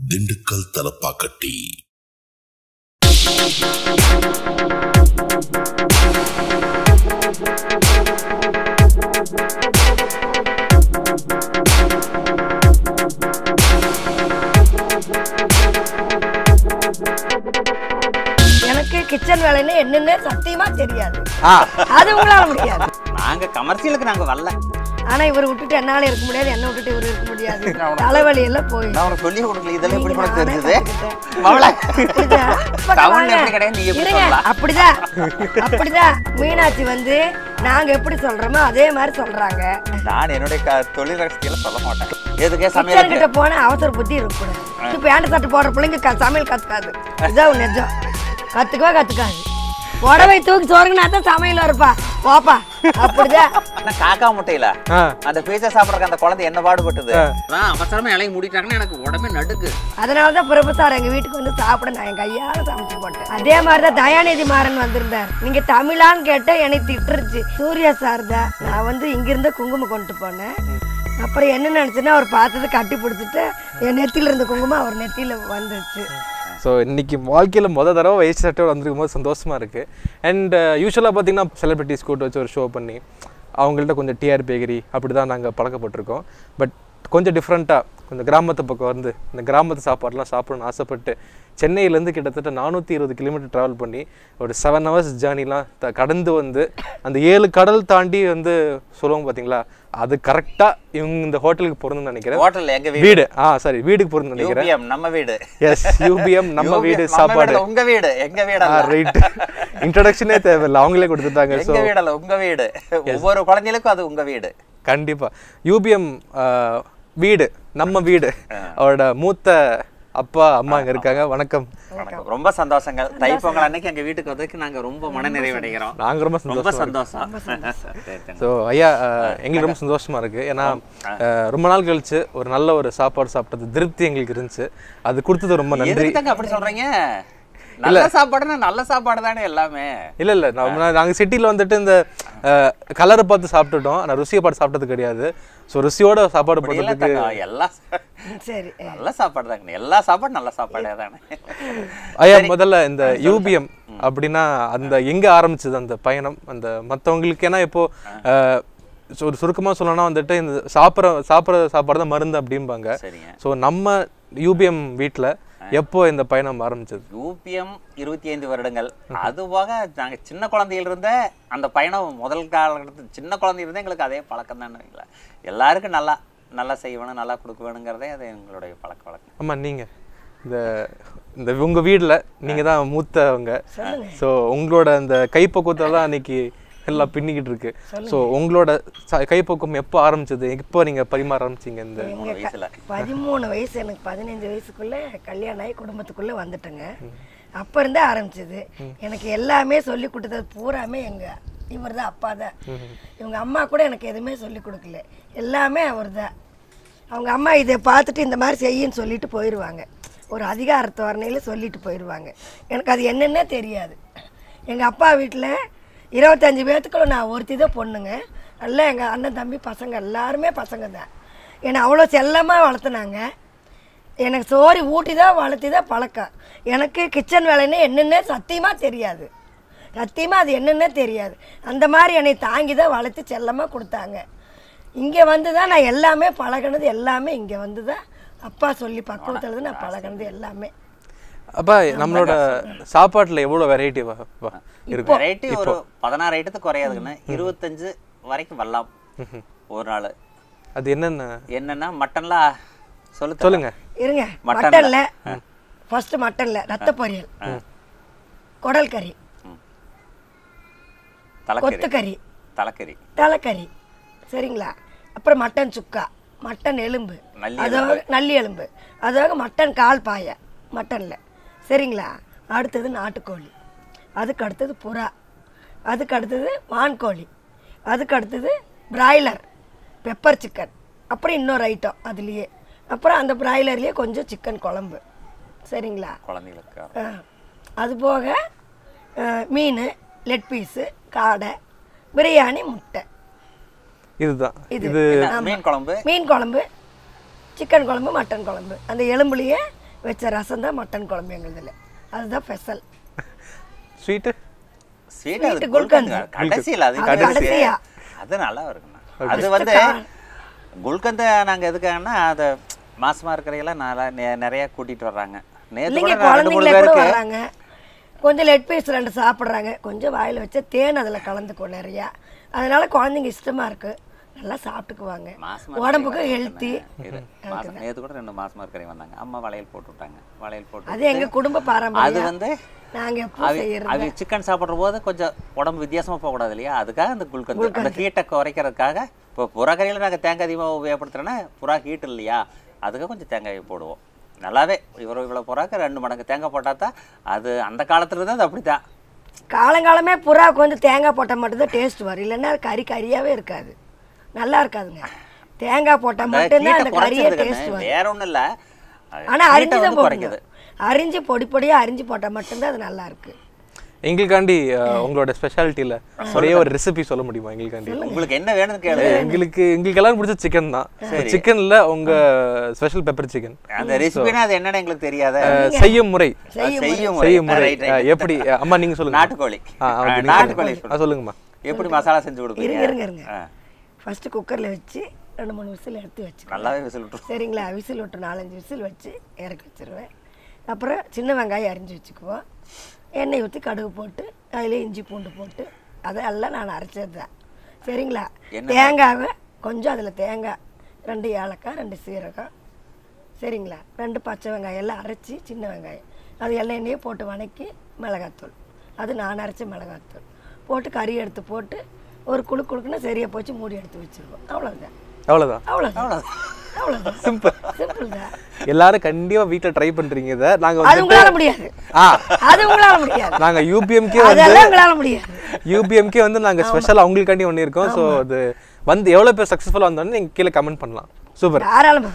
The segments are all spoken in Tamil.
திண்டுக்கல் தலப்பாக்கட்டி எனக்கு கிச்சன் வேலைன்னு என்னன்னு சத்தியமா தெரியாது ஆ அது உங்களால முடியாது நாங்க கமர்ஷியலுக்கு நாங்க வரல ஆனா இவரை விட்டுட்டு என்னால இருக்க முடியாது என்ன விட்டுட்டு இவரு இருக்க முடியாது தலைவலி எல்லாம் போய் நான் உனக்கு சொல்லி கொடுக்கல இதெல்லாம் எப்படி உனக்கு நானே தெரிஞ்சது கத்துக்கிட்டேன். மவள அப்படிதான். பக்கம் டவுன்ல வாங்க. எப்படி கிடையாது நீ எப்படி இருங்க. சொல்லலாம் அப்படிதான் அப்படிதான் மீனாட்சி வந்து நாங்க எப்படி சொல்றோமோ அதே மாதிரி சொல்றாங்க நான் என்னுடைய க- தொழில் ரகசியல சொல்ல மாட்டேன் எதுக்கே கிச்சன் சமையலுக்கு கிட்ட போனா அவசர புத்தி இருக்கக்கூடாது இப்ப பேண்ட் சட்டை போடுற பிள்ளைங்க க- சமையல் கத்துக்காது இதான் உன் நிஜம் கத்துக்கவே கத்துக்காது புடவை தூக்கி சோறுங்கன்னா தான் சமையல் இருப்பா போப்பா அப்படிதான் ஆனா காக்கா முட்டையில ஆ அந்த பீஸா சாப்பிடறதுக்கு அந்த குழந்தை என்ன பாடுபட்டது அவசரமா இலையை மூடிட்டாங்கன்னா எனக்கு உடம்பே நடுக்கு அதனாலதான் பிரபு சார் எங்க வீட்டுக்கு வந்து சாப்பிட நான் என் கையால சமைச்சு போட்டேன் அதே மாதிரிதான் தயாநிதி மாறன் வந்திருந்தார் நீங்க தமிழான்னு கேட்ட எனக்கு திட்டுருச்சு சூர்யா சார் தான் நான் வந்து இங்கிருந்து குங்குமம் கொண்டு போனேன் அப்புறம் என்ன நினைச்சுன்னா அவர் பார்த்தது கட்டி பிடிச்சிட்டு என் நெத்தியில இருந்த குங்குமம் அவர் நெத்தியில வந்துருச்சு ஸோ இன்னைக்கு வாழ்க்கையில் முத தடவை வயசு சட்டை வந்திருக்கும் போது சந்தோஷமாக இருக்குது அண்ட் யூஸ்வலாக பார்த்தீங்கன்னா செலிபிரிட்டிஸ் கூட்டு வச்சு ஒரு ஷோ பண்ணி அவங்கள்ட்ட கொஞ்சம் டிஆர் பேகரி அப்படி தான் நாங்கள் பழக்கப்பட்டிருக்கோம் பட் கொஞ்சம் டிஃப்ரெண்ட்டாக கொஞ்சம் கிராமத்து பக்கம் வந்து இந்த கிராமத்து சாப்பாடுலாம் சாப்பிடணும்னு ஆசைப்பட்டு சென்னையிலேருந்து கிட்டத்தட்ட நானூற்றி இருபது கிலோமீட்டர் ட்ராவல் பண்ணி ஒரு செவன் ஹவர்ஸ் ஜேர்னிலாம் த கடந்து வந்து அந்த ஏழு கடல் தாண்டி வந்து சொல்லுவோம் பார்த்தீங்களா அது கரெக்டாக இவங்க இந்த ஹோட்டலுக்கு பொருந்துன்னு நினைக்கிறேன் ஹோட்டல்ல எங்க வீடு வீடு ஆ சாரி வீடுக்கு பொருந்து நினைக்கிறேன் யூபிஎம் நம்ம வீடு எஸ் யூபிஎம் நம்ம UBM வீடு நம்ம சாப்பாடு வீடு, உங்க வீடு எங்க வீடு அல்ல. ரைட் இன்ட்ரடக்ஷனே தேவையில்லை அவங்களே கொடுத்துட்டாங்க ஸோ எங்க வீடு அல்ல உங்க வீடு ஒவ்வொரு குழந்தைகளுக்கும் அது உங்க வீடு கண்டிப்பா யூபிஎம் வீடு நம்ம வீடு அவரோட மூத்த அப்பா அம்மா இங்க இருக்காங்க வணக்கம் வணக்கம் ரொம்ப சந்தோஷங்கள் தைப்பொங்கல் அன்னைக்கு எங்க வீட்டுக்கு வந்ததுக்கு நாங்க ரொம்ப மன நிறைவடைகிறோம் நாங்க ரொம்ப ரொம்ப சந்தோஷம் சந்தோஷம் சரி, சரி. ஸோ ஐயா அஹ், எங்களுக்கு ரொம்ப சந்தோஷமா இருக்கு ஏன்னா அஹ், ரொம்ப நாள் கழிச்சு ஒரு நல்ல ஒரு சாப்பாடு சாப்பிட்டது திருப்தி எங்களுக்கு இருந்துச்சு அது கொடுத்தது ரொம்ப நன்றி எதுக்கு தாங்க அப்படி சொல்றீங்க நல்ல சாப்பாடுன்னா நல்ல சாப்பாடு தானே எல்லாமே இல்ல இல்ல நம்ம நாங்க சிட்டில வந்துட்டு இந்த கலரை பார்த்து சாப்பிட்டுட்டோம் ஆனா ருசியை பார்த்து சாப்பிட்டது கிடையாது ஸோ ருசியோட சாப்பாடு அப்படி இல்ல போடுறதுக்கு தங்கம், எல்லா சரி நல்ல சாப்பாடு தாங்க எல்லா சாப்பாடும் நல்ல சாப்பாடே தானே ஐயா முதல்ல இந்த யூபிஎம் அப்படின்னா அந்த எங்க ஆரம்பிச்சது அந்த பயணம் அந்த மத்தவங்களுக்கு ஏன்னா இப்போ அஹ், சு- ஒரு சுருக்கமா சொல்லணும்னா வந்துட்டு இந்த சாப்பிட்ற சாப்பிட்ற சாப்பாடு தான் மருந்து அப்படிம்பாங்க சரிங்க ஸோ நம்ம யூபிஎம் வீட்ல எப்போ இந்த பயணம் ஆரம்பிச்சது யூபிஎம் இருபத்தி ஐந்து வருடங்கள் அதுவாக நாங்க சின்ன குழந்தையில இருந்தே அந்த பயணம் முதல் காலகட்டத்தில் சின்ன குழந்தையில இருந்தே எங்களுக்கு அதே பழக்கம் தான் வைங்களேன் எல்லாருக்கும் நல்லா நல்லா செய்யணும் நல்லா கொடுக்க வேணுங்கிறதே அது எங்களுடைய பழக்க வழக்கம் ஆமா நீங்க இந்த இந்த உங்க வீட்ல நீங்க தான் மூத்தவங்க ஸோ உங்களோட அந்த கைப்பக்குவத்தை தான் அன்னைக்கு எல்லாம் பின்னிக்கிட்டு இருக்கு ஸோ உங்களோட ச- கைப்பக்குவம் எப்போ ஆரம்பிச்சது எப்போ நீங்க பரிமாற ஆரம்பிச்சீங்க இந்த மூணு வயசுல பதிமூணு வயசு எனக்கு பதினஞ்சு வயசுக்குள்ள கல்யாணம் ஆகி குடும்பத்துக்குள்ள வந்துட்டேங்க அப்ப இருந்தே ஆரம்பிச்சது எனக்கு எல்லாமே சொல்லி கொடுத்தது பூராமே எங்க இவர் தான் அப்பா தான் இவங்க அம்மா கூட எனக்கு எதுவுமே சொல்லி கொடுக்கல எல்லாமே அவர் தான் அவங்க அம்மா இதை பார்த்துட்டு இந்த மாதிரி செய்யின்னு சொல்லிட்டு போயிடுவாங்க ஒரு அதிகார தோரணையில சொல்லிட்டு போயிடுவாங்க எனக்கு அது என்னன்னே தெரியாது எங்கள் அப்பா வீட்டில் இருபத்தஞ்சி பேர்த்துக்குள்ள நான் ஒருத்தி தான் பொண்ணுங்க நல்லா எங்கள் அண்ணன் தம்பி பசங்க எல்லாருமே பசங்க தான் என்னை அவ்வளோ செல்லமாக வளர்த்துனாங்க எனக்கு சோறு ஊட்டி தான் வளர்த்தி தான் பழக்கம் எனக்கு கிச்சன் வேலைன்னு என்னென்னே சத்தியமாக தெரியாது சத்தியமாக அது என்னென்னே தெரியாது அந்த மாதிரி என்னை தாங்கி தான் வளர்த்து செல்லமாக கொடுத்தாங்க இங்கே வந்து தான் நான் எல்லாமே பழகினது எல்லாமே இங்கே வந்து தான் அப்பா சொல்லி பக்குவத்தில் தான் நான் பழகினது எல்லாமே அப்பா நம்மளோட சாப்பாட்டுல எவ்வளவு வெரைட்டி இருக்கு வெரைட்டி ஒரு பதினாறு ஐட்டத்துக்கு குறையாதுங்கண்ணா இருபத்தஞ்சு வரைக்கும் வரலாம் ஒரு நாள் அது என்னென்ன என்னன்னா மட்டன்ல சொல்லு சொல்லுங்க இருங்க மட்டன்ல. மட்டனில் ஃபஸ்ட்டு மட்டனில் ரத்த பொரியல் குடல் கறி தலைக்கறி கொத்துக்கறி தலைக்கறி தலைக்கறி சரிங்களா அப்புறம் மட்டன் சுக்கா மட்டன் எலும்பு நல்லி அதாவது நல்லி எலும்பு அதாவது மட்டன் கால் பாயை மட்டனில் சரிங்களா அடுத்தது நாட்டுக்கோழி அதுக்கு அடுத்தது புறா அதுக்கு அடுத்தது வான்கோழி அதுக்கு அடுத்தது பிராய்லர் பெப்பர் சிக்கன் அப்புறம் இன்னொரு ஐட்டம் அதுலேயே அப்புறம் அந்த பிராய்லர்லேயே கொஞ்சம் சிக்கன் குழம்பு சரிங்களா குழந்தைகளுக்கு ஆ. அது போக ஆ, மீன் லெட் பீஸு காடை பிரியாணி முட்டை இதுதான் இது. இது மீன் குழம்பு மீன் குழம்பு சிக்கன் குழம்பு மட்டன் குழம்பு அந்த எலும்புலேயே வச்ச ரசம் தான் மட்டன் குழம்பு எங்களுதுல அதுதான் ஸ்பெஷல் ஸ்வீட்டு ஸ்வீட் அது Sweet குல்கந்த் குல்கந்த். கடைசியில் அது அது கடைசி கடைசியா. அது நல்லா இருக்குண்ணா அது வந்து குல்கந்தை நாங்கள் எதுக்காகன்னா அதை மாசமா இருக்கிறையெல்லாம் நல்லா நெ- நிறைய கூட்டிட்டு வர்றாங்க நேற்று இல்லைங்க கூட நான் ரெண்டு மூணு குழந்தைங்களே கூட பேருக்கு வர்றாங்க கொஞ்சம் லெட் பீஸ் ரெண்டு சாப்பிட்றாங்க கொஞ்சம் வாயில் வச்ச தேன் அதில் கலந்துக்கும் நிறையா அதனால குழந்தைங்க இஷ்டமா இருக்கு நல்லா சாப்பிட்டுக்குவாங்க மாசமா உடம்புக்கு இருக்கிறவங்க ஹெல்த்தி இரு. மாசம் நேற்று கூட ரெண்டு மாசமா இருக்கிறவங்க வந்தாங்க அம்மா வளையல் போட்டு விட்டாங்க வளையல் போட்டு அது எங்க குடும்ப அது பாரம்பரியம் வந்து நாங்க எப்போ அவி செய்யறது அவி சிக்கன் சாப்பிட்ற போது கொஞ்சம் உடம்பு வித்தியாசமா போகக்கூடாது இல்லையா அதுக்காக அந்த குல்கந்து அந்த ஹீட்டை குறைக்கிறதுக்காக இப்போ புறாக்கறியில் நாங்கள் தேங்காய் அதிகமாக உபயோகப்படுத்துறோன்னா புறா ஹீட் இல்லையா அதுக்காக கொஞ்சம் தேங்காய் போடுவோம் நல்லாவே இவ்வளோ இவ்வளோ புறாக்கு ரெண்டு மடங்கு தேங்காய் போட்டால் தான் அது அந்த காலத்துல இருந்து அது அப்படி தான் காலங்காலமே புறாவுக்கு வந்து தேங்காய் போட்டால் மட்டும்தான் டேஸ்ட் வரும் இல்லைன்னா அது கறி கறியாவே இருக்காது நல்லா இருக்காதுங்க தேங்காய் போட்டால் அந்த மட்டும்தான் ஹீட்டை அந்த கறியே குறைச்சது டேஸ்ட் கண்ணு. வரும் வேற ஒன்றும் இல்லை ஆனா அரிஞ்சு தான் குறைக்குது போடணும் அரிஞ்சு பொடி பொடியா அரிஞ்சு போட்டா மட்டும்தான் அது நல்லா இருக்கு எங்களுக்காண்டி அஹ், உங்களோட ஸ்பெஷாலிட்டியில் ஒரே ஒரு ரெசிபி சொல்ல முடியுமா எங்களுக்காண்டி உங்களுக்கு என்ன வேணும்னு கேளு எங்களுக்கு எங்களுக்கு எல்லாரும் பிடிச்ச சிக்கன் தான் சிக்கன்ல உங்க ஸ்பெஷல் பெப்பர் சிக்கன் அந்த ரெசிபினா அது என்னன்னு எங்களுக்கு தெரியாத செய்யும் முறை செய்யும் செய்யும் முறை Right, right. அஹ், எப்படி அஹ், அம்மா நீங்க சொல்லுங்க நாட்டுக்கோழி ஆ, ஆ, ஆ, நீங்க நாட்டுக்கோழி சொல்லுங்க. ஆ, சொல்லுங்கம்மா எப்படி மசாலா செஞ்சு இருங்க கொடுப்பீங்க இருங்க இருங்க ஆ, ஃபர்ஸ்ட் குக்கர்ல வச்சு ரெண்டு மூணு விசில் எடுத்து வச்சுக்கோ நல்லாவே விசில் விட்டுரும் சரிங்களா விசில் விட்டு நாலஞ்சு விசில் வச்சு இறக்கி வச்சிருவேன் அப்புறம் சின்ன வெங்காயம் அரிஞ்சு வச்சுக்குவோம் எண்ணெய் ஊற்றி கடுகு போட்டு அதில் இஞ்சி பூண்டு போட்டு அதெல்லாம் நான் அரைச்சது தான் சரிங்களா தேங்காவை கொஞ்சம் அதில் தேங்காய் ரெண்டு ஏலக்காய் ரெண்டு சீரகம் சரிங்களா ரெண்டு பச்சை வெங்காயம் எல்லாம் அரைச்சி சின்ன வெங்காயம் அது எல்லாம் எண்ணெயே போட்டு வதக்கி மிளகாத்தூள் அது நான் அரைச்ச மிளகாத்தூள் போட்டு கறி எடுத்து போட்டு ஒரு குழு குழுக்குன்னு சரியாக போச்சு மூடி எடுத்து வச்சிருவோம் அவ்வளோதான் அவ்வளவுதான் அவ்வளோதான் அவ்வளோதான் சிம்பிள் சிம்பிள் தான் எல்லாரும் கண்டிப்பா வீட்ல ட்ரை பண்றீங்க இதை நாங்க அது வந்துட்டு உங்களால முடியாது ஆ அது உங்களால முடியாது நாங்க யூபிஎம்கே வந்து அதெல்லாம் உங்களால முடியாது யூபிஎம்கே வந்து நாங்க ஸ்பெஷல் அவங்களுக்காண்டி ஒண்ணு இருக்கோம் ஸோ அது வந்து எவ்வளவு பேர் சக்ஸஸ்ஃபுல்லாக வந்தோன்னு நீங்க கீழே கமெண்ட் பண்ணலாம் சூப்பர் தாராளமா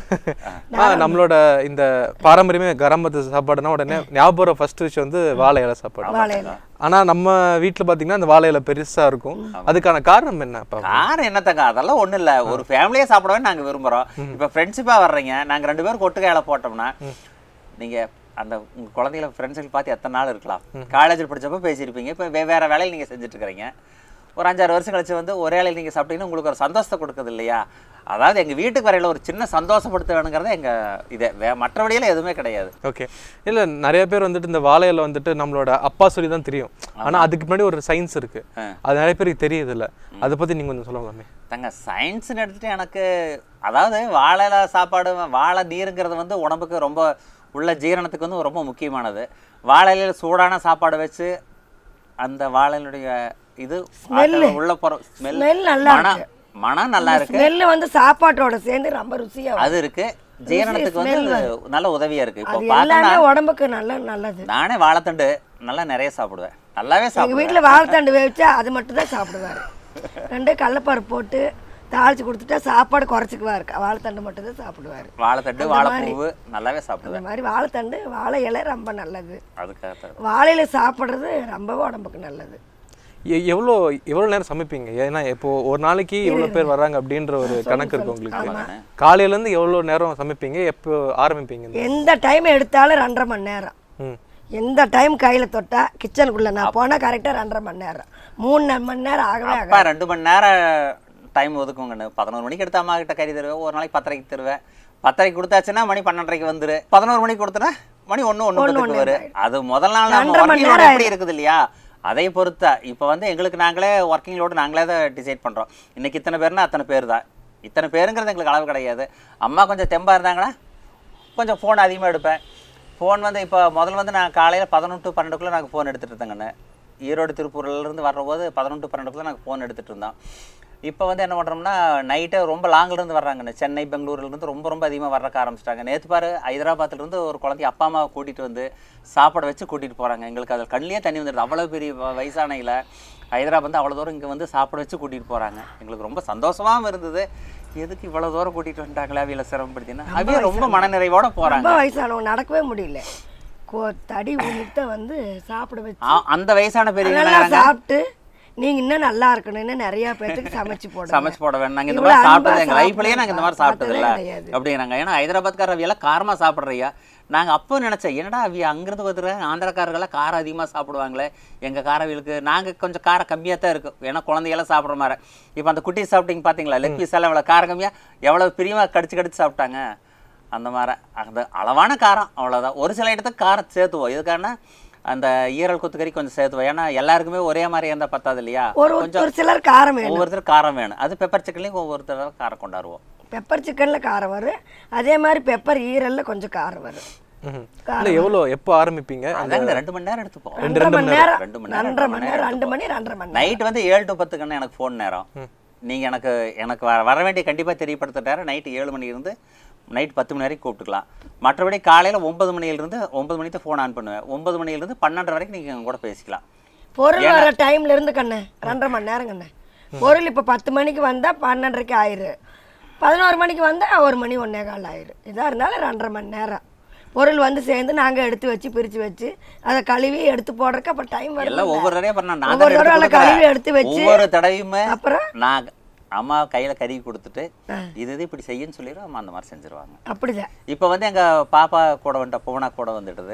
ஆ நம்மளோட இந்த பாரம்பரியமே கரம்பத்து சாப்பாடுனா உடனே ஞாபகம் ஃபர்ஸ்ட் விஷயம் வந்து வாழை இலை சாப்பாடு வாழை இலை. ஆனா நம்ம வீட்ல பாத்தீங்கன்னா அந்த வாழை இலை பெருசா இருக்கும் அதுக்கான காரணம் என்ன அப்பா காரம் என்னத்தங்க அதெல்லாம் ஒண்ணும் இல்ல ஒரு ஃபேமிலியே சாப்பிடவே நாங்க விரும்புறோம் இப்ப ஃப்ரெண்ட்ஷிப்பா வர்றீங்க நாங்க ரெண்டு பேரும் கொட்டுக்கையில போட்டோம்னா நீங்க அந்த உங்க குழந்தைகளை ஃப்ரெண்ட்ஸுக்கு பார்த்து எத்தனை நாள் இருக்கலாம் காலேஜில் படிச்சப்ப பேசியிருப்பீங்க இப்போ வெவ்வேறு வேலையில் நீங்க செஞ்சுட்டு இருக்கிறீங்க ஒரு அஞ்சாறு வருஷம் கழிச்சு வந்து ஒரே வேலையில் நீங்க சாப்பிட்டீங்கன்னா உங்களுக்கு ஒரு சந்தோஷத்தை கொடுக்குது இல்லையா அதாவது எங்க வீட்டுக்கு வரையில ஒரு சின்ன சந்தோஷப்படுத்த வேணுங்கிறத எங்க இதே வே மற்றபடியெல்லாம் எதுவுமே கிடையாது ஓகே இல்ல நிறைய பேர் வந்துட்டு இந்த வாழை இலை வந்துட்டு நம்மளோட அப்பா சொல்லி தான் தெரியும் ஆனா அதுக்கு முன்னாடி ஒரு சயின்ஸ் இருக்கு அது நிறைய பேருக்கு தெரியுது இல்ல அதை பத்தி நீங்க கொஞ்சம் சொல்லுவாங்க தங்க சயின்ஸ்னு எடுத்துட்டு எனக்கு அதாவது வாழை இலை சாப்பாடு வாழை நீருங்கிறது வந்து உடம்புக்கு ரொம்ப உள்ள ஜீரணத்துக்கு வந்து ரொம்ப முக்கியமானது வாழை இலையில சூடான சாப்பாடு வச்சு அந்த வாழையினுடைய இது ஆற்றல் உள்ள போற ஸ்மெல் ஸ்மெல் நல்லா மனம் மனம் நல்லா இருக்கு ஸ்மெல்லு வந்து சாப்பாட்டோட சேர்ந்து ரொம்ப ருசியா வரும். அது இருக்கு ஜீரணத்துக்கு வந்து நல்ல உதவியா இருக்கு இப்போ அது பார்த்தோம்னா எல்லாமே உடம்புக்கு நல்ல நல்லது நானே வாழைத்தண்டு நல்லா நிறைய சாப்பிடுவேன் நல்லாவே எங்க சாப்பிடுவேன் வீட்டுல வாழைத்தண்டு வேவிச்சா அது மட்டும் தான் சாப்பிடுவாரு ரெண்டு கடலப்பருப்பு போட்டு தாளிச்சு கொடுத்துட்டா சாப்பாடு குறைச்சிக்குவாரு வாழைத்தண்டு மட்டும் தான் சாப்பிடுவாரு வாழைத்தண்டு வாழைப்பூவு நல்லாவே சாப்பிடுவேன் அந்த மாதிரி வாழைத்தண்டு வாழை இலை ரொம்ப நல்லது அதுக்காக தான். வாழையில சாப்பிடுறது ரொம்பவே உடம்புக்கு நல்லது எ- எவ்வளோ எவ்வளோ நேரம் சமைப்பீங்க ஏன்னா இப்போ ஒரு நாளைக்கு எவ்வளோ பேர் வர்றாங்க அப்படின்ற ஒரு கணக்கு இருக்கு உங்களுக்கு காலையில இருந்து எவ்வளோ நேரம் சமைப்பீங்க எப்போ ஆரம்பிப்பீங்க இந்த- எந்த டைம் எடுத்தாலும் ரெண்டரை மணி நேரம் ம் எந்த டைம் கையில தொட்டா கிச்சனுக்குள்ள நான் போனா கரெக்டா ரெண்டரை மணி நேரம் மூணு ந- மணி நேரம் ஆகவே ஆகாது அப்பா ரெண்டு மணி நேரம் டைம் ஒதுக்குங்கண்ணு பதினோரு மணிக்கு எடுத்து அம்மா கிட்ட கறி தருவேன் ஒரு நாளைக்கு பத்தரைக்கு தருவேன் பத்தரைக்கு கொடுத்தாச்சுன்னா மணி பன்னெண்டரைக்கு வந்துரு பதினோரு மணிக்கு கொடுத்தனா மணி ஒன்று ஒன்று பத்துக்கு வரும் அது முதல் நாள் நம்ம ரெண்டரை மணி working load நேரம் எப்படி இருக்குது இல்லையா அதை பொறுத்த இப்போ வந்து எங்களுக்கு நாங்களே ஒர்க்கிங் லோடு நாங்களே தான் டிசைட் பண்ணுறோம் இன்னைக்கு இத்தனை பேர்னா அத்தனை பேர் தான் இத்தனை பேருங்கிறது எங்களுக்கு அளவு கிடையாது அம்மா கொஞ்சம் தெம்பா இருந்தாங்கன்னா கொஞ்சம் ஃபோன் அதிகமாக எடுப்பேன் ஃபோன் வந்து இப்போ முதல்ல வந்து நான் காலையில் பதினொன்று டு பன்னெண்டுக்குள்ளே நாங்கள் ஃபோன் எடுத்துகிட்டு இருந்தேங்கண்ணே ஈரோடு திருப்பூர்லேருந்து வர்றபோது பதினொன்று டு பன்னெண்டுக்குள்ளே நாங்கள் ஃபோன் எடுத்துகிட்டு இருந்தோம் இப்போ வந்து என்ன பண்ணுறோம்னா நைட்டே ரொம்ப லாங்கிலேருந்து வர்றாங்கண்ணே சென்னை பெங்களூர்லேருந்து ரொம்ப ரொம்ப அதிகமாக வர்றக்க ஆரம்பிச்சிட்டாங்க நேற்று பாரு ஹைதராபாத்லேருந்து ஒரு குழந்தை அப்பா அம்மாவை கூட்டிகிட்டு வந்து சாப்பாடு வச்சு கூட்டிகிட்டு போகிறாங்க எங்களுக்கு அதில் கண்ணிலே தண்ணி வந்துடுது அவ்வளோ பெரிய வ- வயசானையில் ஹைதராபாத் வந்து அவ்வளோ தூரம் இங்கே வந்து சாப்பாடு வச்சு கூட்டிகிட்டு போகிறாங்க எங்களுக்கு ரொம்ப சந்தோஷமாகவும் இருந்தது எதுக்கு இவ்வளோ தூரம் கூட்டிகிட்டு வந்துட்டாங்களே அவையில் சிரமப்படுத்தினா அவையே ரொம்ப மனநிறைவோட போகிறாங்க ரொம்ப வயசானவங்க நடக்கவே முடியல கோ தடி உளுத்த வந்து சாப்பிட வச்சு ஆ, அந்த வயசான பெரியவங்க நல்லா சாப்பிட்டு நீங்க இன்னும் நல்லா இருக்கணும்னு நிறைய பேர்த்துக்கு சமைச்சு போடுங்க சமைச்சு போட வேணும் நாங்க இந்த இவ்வளவு மாதிரி அன்பா சாப்பிட்டது எங்க லைஃப்லயே நாங்க இந்த மாதிரி சாப்பிட்டது இல்ல சாப்பிட்டதே கிடையாது. அப்படிங்கிறாங்க ஏன்னா ஹைதராபாத்கார அவியெல்லாம் காரமா சாப்பிட்றியா நாங்க அப்போ நினைச்சேன் என்னடா அவிய அங்கிருந்து வந்துருக்காங்க ஆந்திரக்காரர்கள்லாம் காரம் அதிகமா சாப்பிடுவாங்களே எங்க காரவியலுக்கு நாங்க கொஞ்சம் காரம் கம்மியா தான் இருக்கும் ஏன்னா குழந்தையெல்லாம் சாப்பிட்ற மாதிரி இப்போ அந்த குட்டி சாப்பிட்டீங்க பாத்தீங்களா லெக் பீஸ் எல்லாம் இவ்வளவு காரம் கம்மியா எவ்வளவு பிரியமா கடிச்சு கடிச்சு சாப்பிட்டாங்க அந்த மாதிரி அந்த அளவான காரம் அவ்வளவுதான் ஒரு சில இடத்துக்கு காரம் சேர்த்துவோம் இதுக்கான அந்த ஈரல் கொத்துக்கறி கொஞ்சம் சேர்த்துவோம் ஏன்னா எல்லாருக்குமே ஒரே மாதிரி இருந்தா பத்தாது இல்லையா ஒரு ஒரு சிலர் காரம் வேணும் ஒவ்வொருத்தர் காரம் வேணும் அது பெப்பர் சிக்கன்லையும் ஒவ்வொருத்தர் காரம் கொண்டாடுவோம் பெப்பர் சிக்கன்ல காரம் வரும் அதே மாதிரி பெப்பர் ஈரல்ல கொஞ்சம் காரம் வரும் ம்ஹும். இல்ல எவ்வளோ எப்போ ஆரம்பிப்பீங்க அதான் இந்த ரெண்டு மணி நேரம் எடுத்துப்போம் ரெண்டரை மணி நேரம் ரெண்டு மணி நேரம் ரெண்டரை மணி நேரம் ரெண்டு மணி ரெண்டரை மணி நேரம் நைட் வந்து ஏழு டு பத்துக்குன்னு எனக்கு ஃபோன் நேரம் நீங்க எனக்கு எனக்கு வர வர வேண்டிய கண்டிப்பா தெரியப்படுத்திட்டாரு நைட்டு ஏழு மணி இருந்து நைட் பத்து மணி வரைக்கும் கூப்பிட்டுக்கலாம் மற்றபடி காலையில ஒன்பது மணியிலிருந்து ஒன்பது மணிக்கு தான் ஃபோன் ஆன் பண்ணுவேன் ஒன்பது மணியிலிருந்து பன்னெண்டு வரைக்கும் நீங்க எங்க கூட பேசிக்கலாம் பொருள் வர டைம்ல இருந்து கண்ணு ரெண்டரை மணி நேரம் கண்ணு பொருள் இப்போ பத்து மணிக்கு வந்தா பன்னெண்டரைக்கு ஆயிரு பதினோரு மணிக்கு வந்தா ஒரு மணி ஒன்னே கால் ஆயிரு இதா இருந்தாலும் ரெண்டரை மணி நேரம் பொருள் வந்து சேர்ந்து நாங்க எடுத்து வச்சு பிரிச்சு வச்சு அதை கழுவி எடுத்து போடுறதுக்கு அப்ப டைம் வரும் எல்லாம் ஒவ்வொரு தடவையும் பண்ண நான் ஒவ்வொரு தான் தடவை எடுத்து கழுவி கொடுக்குறேன். எடுத்து வச்சு ஒவ்வொரு தடவையுமே அப்புறம் நான் அம்மா கையில கறி கொடுத்துட்டு இது இது இப்படி செய்யுன்னு சொல்லிடுவோம் அம்மா அந்த மாதிரி செஞ்சிருவாங்க அப்படிதான் இப்போ வந்து எங்க பாப்பா கூட வந்துட்ட புவனா கூட வந்துடுது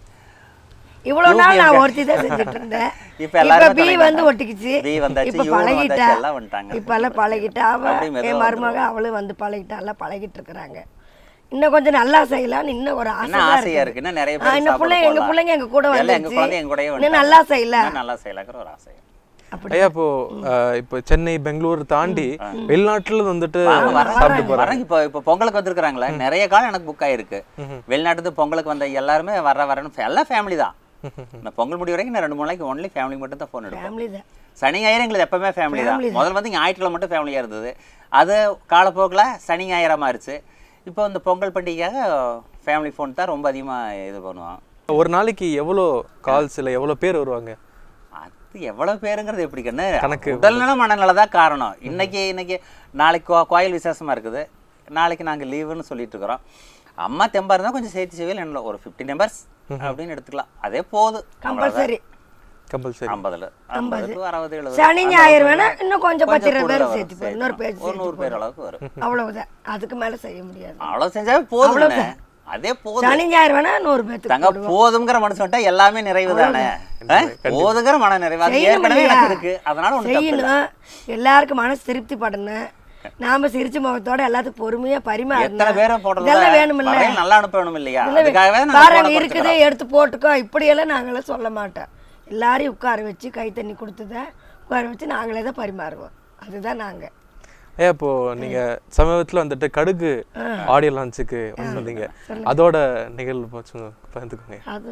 இவ்வளவு நாள் நான் ஒருத்தி தான் செஞ்சுட்டு இருந்தேன் இப்ப இப்ப எல்லாருமே பி பழகிட்டாங்க. வந்து ஒட்டிக்கிச்சு பி வந்தாச்சு, இப்ப இவனும் பழகிட்டா வந்தாச்சு, எல்லாம் வந்துட்டாங்க. இப்ப எல்லாம் பழகிட்டா அவ அப்படியே மெதுவா என் மருமக அவளும் வந்து பழகிட்டா எல்லாம் பழகிட்டு இருக்கிறாங்க இன்னும் கொஞ்சம் நல்லா செய்யலாம்னு இன்னும் ஒரு ஆசை இன்னும் தான் ஆசையா இருக்குது. இருக்கு இன்னும் நிறைய ஆ, பேர் இன்னும் சாப்பாடு பிள்ளைங்க எங்க போடலாம். பிள்ளைங்க எங்க கூட எல்லாம் எங்க வந்துச்சு குழந்தை எங்க கூடயே இன்னும் நல்லா செய்யல இன்னும் நல்லா செய்யலாங்கிற ஒரு ஆசை அப்படி ஐயா இப்போ அஹ், இப்போ சென்னை பெங்களூர் தாண்டி வெளிநாட்டுல வந்துட்டு சாப்பிட்டு போறாங்க வரேன் இப்போ இப்போ பொங்கலுக்கு வந்திருக்கிறாங்களே நிறைய காலம் எனக்கு புக் ஆயிருக்கு வெளிநாட்டுக்கு பொங்கலுக்கு வந்த எல்லாருமே வர வரணும் எல்லாம் ஃபேமிலி தான் நான் பொங்கல் முடி வரைக்கும் நான் ரெண்டு மூணு நாளைக்கு ஒன்லி ஃபேமிலி மட்டும் தான் ஃபோன் எடுப்போம் ஃபேமிலி தான் சனி ஞாயிறு எங்களுக்கு எப்பவுமே ஃபேமிலி தான் முதல்ல வந்து ஞாயிற்றுக்கிழமை மட்டும் ஃபேமிலியாக இருந்தது அது காலப்போக்கில் சனி ஞாயிறா மாறிச்சு இப்போ இந்த பொங்கல் பண்டிகைக்காக ஃபேமிலி ஃபோன் தான் ரொம்ப அதிகமாக இது பண்ணுவோம் ஒரு நாளைக்கு எவ்வளோ கால்ஸ் இல்லை எவ்வளோ பேர் வருவாங்க அது எவ்வளவு பேருங்கிறது எப்படி கண்ணு கணக்கு உடல்நல மனநல தான் காரணம் இன்னைக்கு இன்னைக்கு நாளைக்கு கோ- கோயில் விசேஷமா இருக்குது நாளைக்கு நாங்க லீவுன்னு சொல்லிட்டு இருக்கிறோம் அம்மா தெம்பா இருந்தா கொஞ்சம் சேர்த்து செய்வேல் என்ன ஒரு ஃபிஃப்டி நம்பர்ஸ் அப்படின்னு எடுத்துக்கலாம் அதே போதும் கம்பல்சரி கம்பல்சரி ஐம்பதுல ஐம்பது to அறுபது எழுபது சனி ஞாயிறு வேணா இன்னும் கொஞ்சம் பத்து கொஞ்சம் இருபது பேர் கூடுதலா சேர்த்து வரும். போய் இன்னொரு பேர் ஒரு நூறு பேர் அளவுக்கு வரும் அவ்வளவுதான் அதுக்கு மேல செய்ய முடியாது அவ்வளவு செஞ்சாவே போதும் அதே போதும் சனி ஞாயிறு வேணா நூறு பேர்த்துக்கு தங்க போதுங்கிற மனுஷன்ட்ட எல்லாமே நிறைவு தானே ஆ? போதுங்கிற மன நிறைவு அது செய்யணும் ஏற்கனவே இல்லையா? எனக்கு இருக்கு அதனால ஒண்ணு தப்பு இல்லை. செய்யணும் எல்லாருக்கும் மனசு திருப்தி படணும் நாம சிரிச்ச முகத்தோட எல்லாத்துக்கும் பொறுமையா எத்தனை பரிமாறணும் பேரை போடுறதுல இதெல்லாம் வேணுமில்ல வரையும் நல்லா அனுப்பணும் இல்லையா இதெல்லாம் அதுக்காகவே வே- நாங்க பாருங்க phone-அ இருக்குது குறைச்சுக்கிறோம். எடுத்து போட்டுக்கோ இப்படியெல்லாம் நாங்களாம் சொல்ல மாட்டோம் எல்லாரையும் உட்கார வச்சு கை தண்ணி கொடுத்துதான் உட்கார வச்சு நாங்களே தான் பரிமாறுவோம் அதுதான் நாங்க ஏன் இப்போ நீங்க சமீபத்துல வந்துட்டு கடுகு ஆடியோ லான்ச்சுக்கு வந்திருந்தீங்க அதோட நிகழ்வு கொஞ்சம் பகிர்ந்துக்கோங்க அது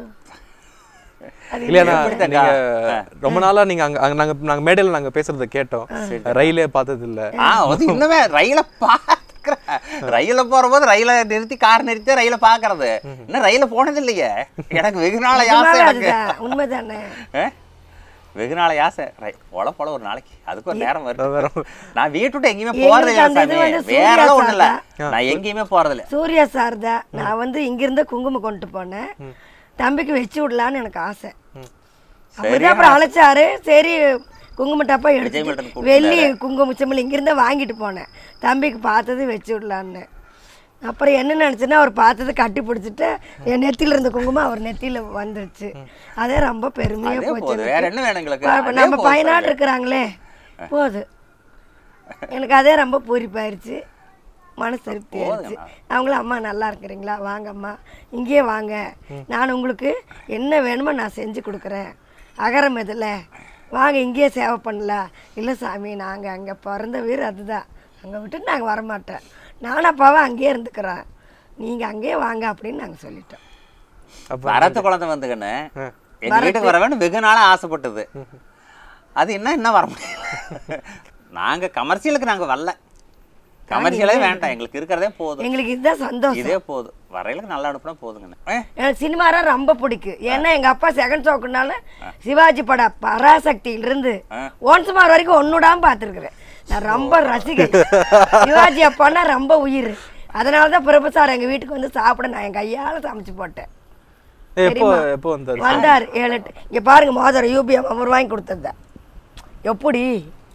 அது இல்லையா எப்படி நீங்க ரொம்ப நாளா நீங்க அங்க அங்க நாங்க நாங்க மேடையில நாங்க பேசுறத கேட்டோம் ரயிலே பார்த்தது இல்ல ஆ அது இன்னுமே ரயில பாக்குறேன் ரயில போற போது ரயில நிறுத்தி கார் நிறுத்தி ரயில பாக்குறது இன்னும் ரயில போனது இல்லையே எனக்கு வெகு நாள ஆசை நிஜமாவே எனக்கு அதுதான் உண்மைதானே ஆ? வெகு நாள ஆசை ரை- பொல பொல ஒரு நாளைக்கு அதுக்கு ஒரு நேரம் வருது வேற நான் வீட்டு விட்டு எங்கேயுமே எங்களுக்கு போறது இல்ல அந்த இது சாமி வந்து வேற சூர்யா ஒண்ணும் இல்ல சார் நான் எங்கேயுமே போறது இல்ல சூர்யா சார் தான் நான் வந்து இங்கிருந்து குங்குமம் கொண்டு போனேன் தம்பிக்கு வச்சு விடலான்னு எனக்கு ஆசை அப்படிதான் அப்புறம் அழைச்சாரு சரி குங்கும டப்பா விஜய் மில்டன் எடுத்து கூப்பிட்டாரு. வெள்ளி குங்கும சிம்மல் இங்கிருந்தே வாங்கிட்டு போனேன் தம்பிக்கு பார்த்தது வச்சு விடலான்னு அப்புறம் என்ன நினச்சுன்னா அவர் பார்த்தது கட்டி பிடிச்சிட்டு என் நெத்தியில இருந்த குங்குமம் அவர் நெத்தியில வந்துருச்சு அதே ரொம்ப பெருமையா அதே போச்சு போதும் எனக்கு. வேற என்ன வேணும் எங்களுக்கு இப்ப அதே நம்ம போதும் பயனாட்டு இருக்கிறாங்களே போதும் எனக்கு அதே ரொம்ப பூரிப்பாயிருச்சு மனசு திருப்தி ஆயிடுச்சு அவங்களும் அம்மா நல்லா இருக்கிறீங்களா வாங்க அம்மா இங்கேயே வாங்க நான் உங்களுக்கு என்ன வேணுமோ நான் செஞ்சு கொடுக்குறேன் அகரம் இதில் வாங்க இங்கேயே சேவை பண்ணலாம் இல்லை சாமி நாங்கள் அங்கே பிறந்த வீர் அதுதான் அங்கே விட்டுட்டு நாங்கள் வரமாட்டோம் நானும் அப்பாவை அங்கேயே இருந்துக்கிறேன் நீங்கள் அங்கேயே வாங்க அப்படின்னு நாங்கள் சொல்லிட்டோம் அப்ப வரத்து குழந்தை வந்துக்கண்ணு எங்க வீட்டுக்கு வர வேணும் வெகு நாளா ஆசைப்பட்டது அது என்ன என்ன வர முடியல நாங்க கமர்ஷியலுக்கு நாங்க வரல கமர்ஷியலே வேண்டாம் எங்களுக்கு இருக்கிறதே போதும் எங்களுக்கு இதுதான் சந்தோஷம் இதே போதும் வரையிலுக்கு நல்லா அனுப்புனா போதுங்கண்ணே ஏ, எனக்கு சினிமாரா ரொம்ப பிடிக்கும் ஏன்னா எங்க அப்பா செகண்ட் ஷோக்குனால சிவாஜி பட பராசக்தியிலிருந்து ஒன்சுமார் வரைக்கும் ஒன்னுடாம பார்த்துருக்குறேன் நான் ரொம்ப ரசிகர் சிவாஜி அப்பான்னா ரொம்ப உயிர் அதனால தான் பிரபு சார் எங்க வீட்டுக்கு வந்து சாப்பிட நான் என் கையால சமைச்சு போட்டேன் எப்போ எப்போ வந்தாரு வந்தார் ஏழு எட்டு இங்க பாருங்க மோதிரம் யூபிஎம் அவர் வாங்கி கொடுத்தது எப்படி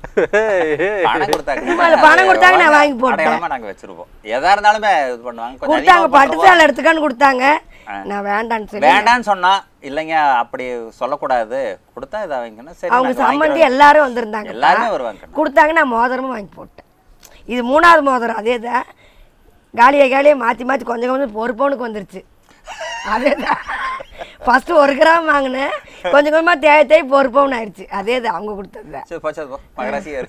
பணம் கொடுத்தாங்க உண்மையில பணம் கொடுத்தாங்க, நான் வாங்கி போட்டேன். அடையாளமா நாங்க வச்சிருப்போம் எதா இருந்தாலுமே இது பண்ணுவாங்க கொஞ்சம் கொடுத்தாங்க அதிகமா பட்டு போட்டுருவோம். சேலை எடுத்துக்கான்னு கொடுத்தாங்க நான் வேண்டான்னு சொல்லி வேண்டான்னு சொன்னா இல்லைங்க அப்படி சொல்லக்கூடாது கொடுத்தா இதை வாங்கிக்கணும் சரி அவங்க நாங்க சம்மந்தி வாங்கிக்கிறோம். எல்லாரும் வந்திருந்தாங்க எல்லாருமே வருவாங்க கொடுத்தாங்க நான் மோதிரமும் வாங்கி போட்டேன் இது மூணாவது மோதிரம் அதே தான் காலியை காலியை மாற்றி மாற்றி கொஞ்சம் கொஞ்சம் ஒரு பவுனுக்கு வந்துருச்சு அதே தான் ஃபஸ்ட்டு ஒரு கிராம் வாங்கினேன் கொஞ்சம் கொஞ்சமாக தேவை தேவை ஒரு பவுன் ஆயிடுச்சு அதே தான் அவங்க கொடுத்தது தான் சரி போச்சு போ மகராசியா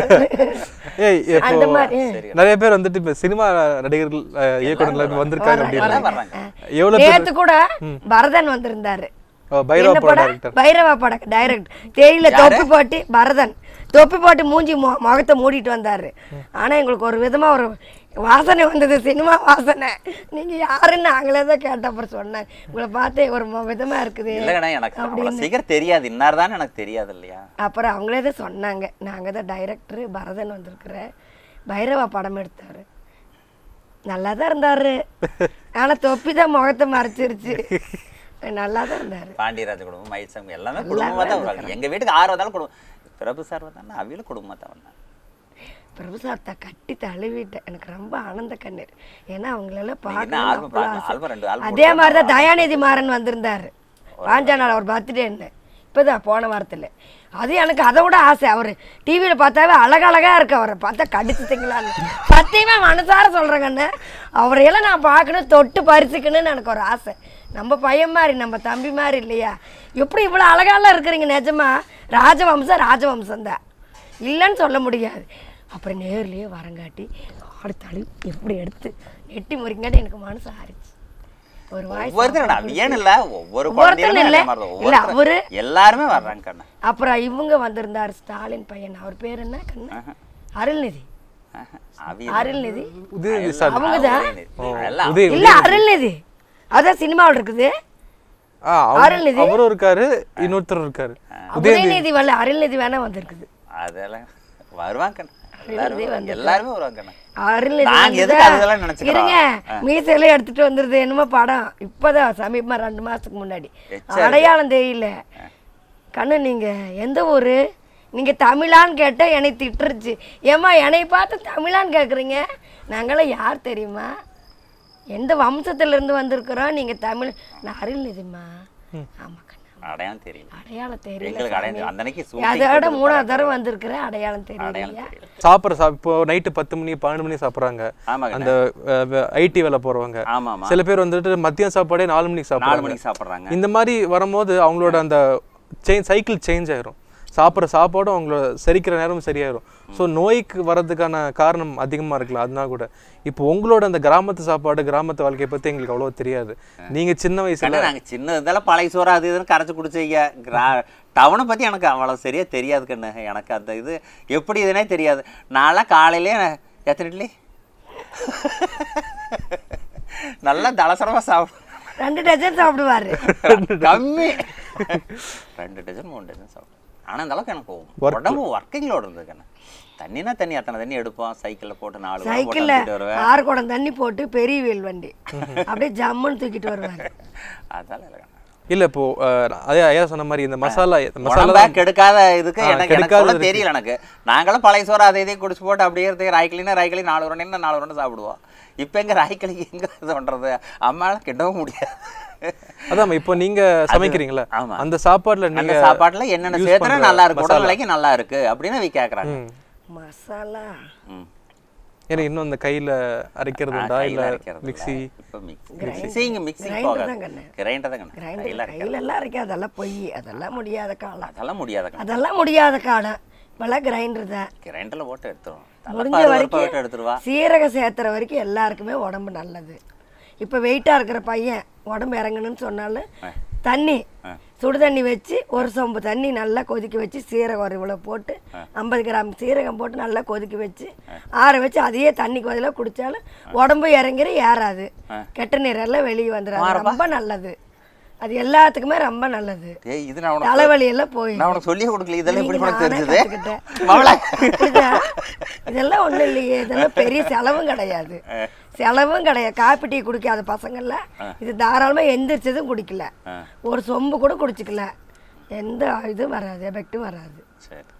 ஏய் அந்த இப்போ மாதிரி நிறைய பேர் வந்துட்டு இப்போ சினிமா நடிகர்கள் அஹ், இயக்குனர்கள் வந்திருக்காங்க வர்றாங்க, அப்படின்னு வர்றாங்க. எவ்வளோ பேர் நேத்து கூட பரதன் வந்திருந்தாரு ஓ, பைரவா என்ன படம் படம் director. பைரவா படம் டைரக்ட் தெரியல தொப்பி போட்டு பரதன் தொப்பி போட்டு மூஞ்சி மொ- முகத்தை மூடிட்டு வந்தாரு ஆனா எங்களுக்கு ஒரு விதமா ஒரு வாசனை வந்தது சினிமா வாசனை நீங்க யாருன்னு நாங்களே தான் கேட்ட அப்புறம் சொன்னேன் உங்களை பார்த்தே ஒரு ம- விதமா இருக்குது இல்லைங்கண்ணா எனக்கு அவ்வளவு சீக்கிரம் தெரியாது இன்னார் தான் எனக்கு தெரியாது இல்லையா அப்புறம் அவங்களே தான் சொன்னாங்க நாங்க தான் டைரக்டர் பரதன் வந்திருக்கிற பைரவா படம் எடுத்தாரு நல்லா தான் இருந்தாரு ஆனா தொப்பி தான் முகத்தை மறைச்சிருச்சு நல்லா தான் இருந்தாரு பாண்டியராஜ குடும்பம் மயில்சங்கம் எல்லாமே குடும்பமா தான் வருவாங்க எங்க வீட்டுக்கு ஆறு வந்தாலும் குடும்பம் பிரபு சார் வந்தாங்கன்னா அவியில குடும்பமா தான் வந்தாங்க பிரபுசார்த்தா கட்டி தழுவிட்டேன் எனக்கு ரொம்ப ஆனந்த கண்ணீர் ஏன்னா அவங்களெல்லாம் என்ன album பார்க்கணும் பார்க்க- album ரெண்டு album அதே மாதிரி தான் தயாநிதி மாறன் வந்திருந்தாரு பாஞ்சா நாள் அவர் பர்த்டேன்னு இப்போதான் போன வாரத்தில் அது எனக்கு அதை விட ஆசை அவர் டிவியில் பார்த்தாவே அழகழகா இருக்கு அவரை பார்த்தா கடிச்சுட்டிங்களான்னு சத்தியமா மனசார சொல்கிறேங்கண்ணே அவரையெல்லாம் நான் பார்க்கணும் தொட்டு பறிச்சுக்கணும்னு எனக்கு ஒரு ஆசை நம்ம பையன் மாதிரி நம்ம தம்பி மாதிரி இல்லையா எப்படி இவ்வளோ அழகாலாம் இருக்கிறீங்க நிஜமா ராஜவம்சம் ராஜவம்சம் தான் இல்லைன்னு சொல்ல முடியாது அப்புறம் நேர்லயே வரங்காட்டி ஆடு தழி எப்படி எடுத்து நெட்டி முறிங்காட்டி எனக்கு மனசு ஆறிச்சு ஒரு வாய்ஸ் ஒவ்வொருத்தரும் அவியன் இல்ல ஒவ்வொரு ஒவ்வொருத்தரும் குழந்தைகளும் இல்ல. அதே மாதிரி தான். இல்ல, அவரு- ஒவ்வொருத்தரும் எல்லாருமே வர்றாங்க கண்ணா அப்புறம் இவங்க வந்திருந்தார் ஸ்டாலின் பையன் அவர் பேர் என்ன கண்ணு அருள்நிதி அவி அருள்நிதி உதயநிதி சார் அவங்க தான் எல்லாம் உதய இல்ல அருள்நிதி அதான் சினிமாவில் இருக்குது ஆ அவங்க- அருள்நிதி. அவரும் இருக்காரு இன்னொருத்தர் இருக்காரு உதயநிதி வரல அருள்நிதி வேணா வந்திருக்குது அதெல்லாம் வருவாங்க கண்ணா எல்லாருமே வருவாங்க. எல்லாருமே வருவாங்க கண்ணா அருள்நிதி நாங்க எதுக்கு வந்துதா? அதெல்லாம் நினைச்சுக்கிறோம்? இருங்க மீசையில எடுத்துட்டு வந்துருது என்னமோ படம் இப்பதான் சமீபமா ரெண்டு மாசத்துக்கு முன்னாடி எச்சா அடையாளம் தெரியல கண்ணு நீங்க எந்த ஊரு நீங்க தமிழான்னு கேட்ட என்னை திட்டுருச்சு ஏம்மா என்னை பார்த்து தமிழான்னு கேக்குறீங்க நாங்களாம் யார் தெரியுமா எந்த வம்சத்துல இருந்து வந்திருக்கிறோம் நீங்க தமிழ் நான் அருள்நிதிம்மா ஆமா கண்ணு அடையாளம் தெரியல அடையாளம் தெரியல எங்களுக்கு அடையாளம் சாமி. அந்த அன்னைக்கு அதோட shooting மூணாவது தடவை வந்திருக்கிறேன் அடையாளம் தெரியலையா அடையாளம் தெரியல சாப்பிட்ற சாப் இப்போ நைட்டு பத்து மணி பன்னெண்டு மணி சாப்பிட்றாங்க ஆமாங்க அந்த ஐடி வேலை போறவங்க ஆமா ஆமா சில பேர் வந்துட்டு மதியம் சாப்பாடே நாலு மணிக்கு நாலு சாப்பிடுறாங்க மணிக்கு சாப்பிடுறாங்க இந்த மாதிரி வரும்போது அவங்களோட அந்த செயின் சைக்கிள் சேஞ்ச் ஆயிரும் சாப்பிட்ற சாப்பாடும் அவங்களோட செரிக்கிற நேரமும் சரியாயிரும் ஸோ நோய்க்கு வர்றதுக்கான காரணம் அதிகமாக இருக்கலாம் அதனால கூட இப்போ உங்களோட அந்த கிராமத்து சாப்பாடு கிராமத்து வாழ்க்கையை பற்றி எங்களுக்கு அவ்வளோ தெரியாது நீங்கள் சின்ன வயசுல கண்ணா நாங்க சின்ன இருந்தாலும் பழைய சோறு அது இதுன்னு கரைச்சு குடிச்சீங்க கிரா டவுனை பத்தி எனக்கு அவ்வளவு சரியா தெரியாது கண்ணு எனக்கு அந்த இது எப்படி இதுனே தெரியாது நான்லாம் காலையிலே எத்தனை இட்லி நல்லா தலசரமா சாப்பிடு ரெண்டு டஜன் சாப்பிடுவாரு கம்மி ரெண்டு டஜன் மூணு டஜன் சாப்பிடும் ஆனா அந்த அளவுக்கு எனக்கு உடம்பு ஒர்க்கிங் லோடு இருந்தது கண்ணு தண்ணினா தண்ணி அத்தனை தண்ணி எடுப்போம் சைக்கிள்ல போட்டு நாலு குடம் போட்டு சைக்கிள்ல அனுப்பிட்டு வருவேன் ஆறு குடம் தண்ணி போட்டு பெரிய வீல் வண்டி அப்படியே ஜம்முன்னு தூக்கிட்டு வருவாரு அதெல்லாம் இல்லை கண்ணு. இல்லை இப்போ அஹ், அதே ஐயா சொன்ன மாதிரி இந்த மசாலா மசாலா உடம்ப கெடுக்காத இதுக்கு ஆ, எனக்கு எனக்கு கெடுக்காத சொல்ல இதுக்கு. தெரியல எனக்கு நாங்களும் பழைய சோறு அதை இதையும் குடிச்சு போட்டு அப்படியே இருந்து ராய்க்கிளினா ராய்க்கிளி நாலு உருண்டை நாலு உருண்டை சாப்பிடுவோம் இப்போ எங்க ராய்க்கிளி எங்க இது பண்றது அம்மால கிட்டவும் முடியாது அதான் இப்போ நீங்க சமைக்கிறீங்களா ஆமா. அந்த சாப்பாடுல அந்த நீங்க சாப்பாட்டுல என்னென்ன use சேர்த்துனா பண்ற நல்லா இருக்கு மசாலா. உடல்நிலைக்கு நல்லா இருக்கு அப்படின்னு அவங்க கேக்குறாங்க ம். மசாலா ம். ஏன்னா இன்னும் அந்த கையில அரைக்கிறது ஆ, உண்டா கையில இல்ல அரைக்கிறது இல்ல. மிக்ஸி இப்ப மிக்ஸி மிக்ஸிங்க மிக்ஸி grinder போகாது தான் கண்ணு. கிரைண்டர் தான் கண்ணு. கிரைண்டர் கையில அரைக்கிறது கையிலெல்லாம் அரைக்க அதெல்லாம் பொய் அதெல்லாம் முடியாத காலம் அதெல்லாம் முடியாத கண்ணு. அதெல்லாம் முடியாத காலம் இப்பெல்லாம் கிரைண்டர் தான் கிரைண்டர்ல போட்டு எடுத்துருவோம் முடிஞ்ச தலைப்பாரு போட்டு வரைக்கும் எடுத்துருவா சீரகம் சேர்த்துற வரைக்கும் எல்லாருக்குமே உடம்பு நல்லது இப்போ வெயிட்டாக இருக்கிற பையன் உடம்பு இறங்கணும்னு சொன்னாலும் தண்ணி சுடு தண்ணி வச்சு ஒரு சொம்பு தண்ணி நல்லா கொதிக்க வச்சு சீரகம் ஒரு இவ்வளோ போட்டு ஐம்பது கிராம் சீரகம் போட்டு நல்லா கொதிக்க வச்சு ஆற வச்சு அதையே தண்ணி கொதில குடித்தாலும் உடம்பு இறங்கிற ஏறாது கெட்ட நீரெல்லாம் வெளியே வந்துடாது ரொம்ப நல்லது அது எல்லாத்துக்குமே ரொம்ப நல்லது ஏய் இது நான் உனக்கு தலைவலி எல்லாம் போய் நான் உனக்கு சொல்லியே கொடுக்கல இதெல்லாம் எப்படி நீங்க உனக்கு நானே தெரிஞ்சது கத்துக்கிட்டேன். மவளை இதெல்லாம் இதெல்லாம் ஒண்ணும் இல்லையே இதெல்லாம் பெரிய செலவும் கிடையாது செலவும் கிடையாது காப்பி டீ குடிக்காத பசங்கள்ல இது தாராளமா எந்திரிச்சதும் குடிக்கல ஒரு சொம்பு கூட குடிச்சுக்கல எந்த இதுவும் வராது எஃபெக்டும் வராது சரி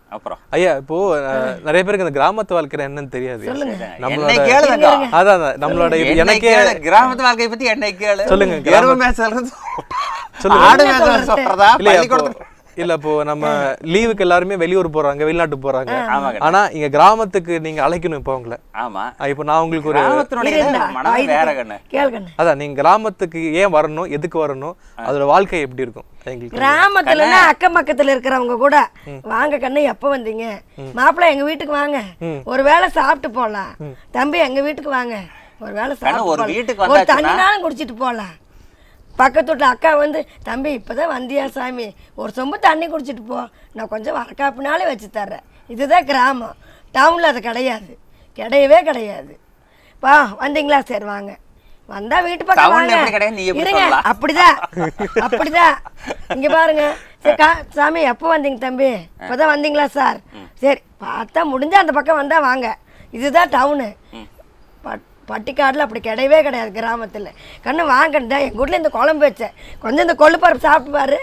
அப்புறம் ஐயா இப்போ அஹ், நிறைய பேருக்கு இந்த கிராமத்து வாழ்க்கை என்னன்னு தெரியாது என்னை நம்மளோட கேளு தங்கம். அதான் அதான், நம்மளோட இது என்னை எனக்கே கேளு, கிராமத்து வாழ்க்கையை பத்தி என்னை கேளு சொல்லுங்க, எருமை கிராமத்து- மேய்ச்சல் சொல்லுங்க. ஆடு மேய்ச்சல் சொல்றதா இல்லையா இப்போ பள்ளிக்கூடத்துக்கு இல்ல இப்போ நம்ம லீவுக்கு எல்லாருமே வெளியூர் போறாங்க வெளிநாட்டு போறாங்க ஆமாங்க. ஆனா இங்க கிராமத்துக்கு நீங்க அழைக்கணும் இப்போ அவங்கள ஆமா அஹ் இப்போ நான் உங்களுக்கு ஒரு கிராமத்தினுடைய இருந்தா, மனம் வயதுக்கு- வேற கண்ணு கேளு கண்ணு அதான் நீங்க கிராமத்துக்கு ஏன் வரணும் எதுக்கு வரணும் அதோட வாழ்க்கை எப்படி இருக்கும் எங்களுக்கு கிராமத்துலன்னா அக்கம் பக்கத்துல இருக்கிறவங்க கூட வாங்க கண்ணு எப்ப வந்தீங்க மாப்பிள்ளை எங்க வீட்டுக்கு வாங்க ஒரு வேளை சாப்பிட்டு போலாம் தம்பி எங்க வீட்டுக்கு வாங்க ஒரு வேளை சாப்பிட்டு ஒரு போலாம். வீட்டுக்கு ஒரு வந்தாச்சுன்னா- தண்ணினாலும் குடிச்சிட்டு போலாம் பக்கத்து வீட்டுல அக்கா வந்து தம்பி இப்பதான் வந்தியா சாமி ஒரு சொம்பு தண்ணி குடிச்சிட்டு போ நான் கொஞ்சம் வரக்காப்புனாலே வச்சு தர்றேன் இதுதான் கிராமம் டவுன்ல அது கிடையாது கிடையவே கிடையாது பா வந்தீங்களா சரி வாங்க வந்தா வீட்டு பக்கம் டவுன்ல வாங்க எப்படி கிடையாது, நீ எப்படி இருங்க சொல்லலாம்? அப்படிதான் அப்படிதான் இங்க பாருங்க சரி கா சாமி எப்போ வந்தீங்க தம்பி இப்பதான் வந்தீங்களா சார் சரி பார்த்தா முடிஞ்சா அந்த பக்கம் வந்தா வாங்க இதுதான் டவுனு பட்டிக்காடில் அப்படி கிடையவே கிடையாது கிராமத்தில் கண்ணு வாங்கண்டா எங்கள் வீட்டில் இந்த குழம்பு வச்சேன் கொஞ்சம் இந்த கொள்ளுப்பருப்பு சாப்பிட்டு பாரு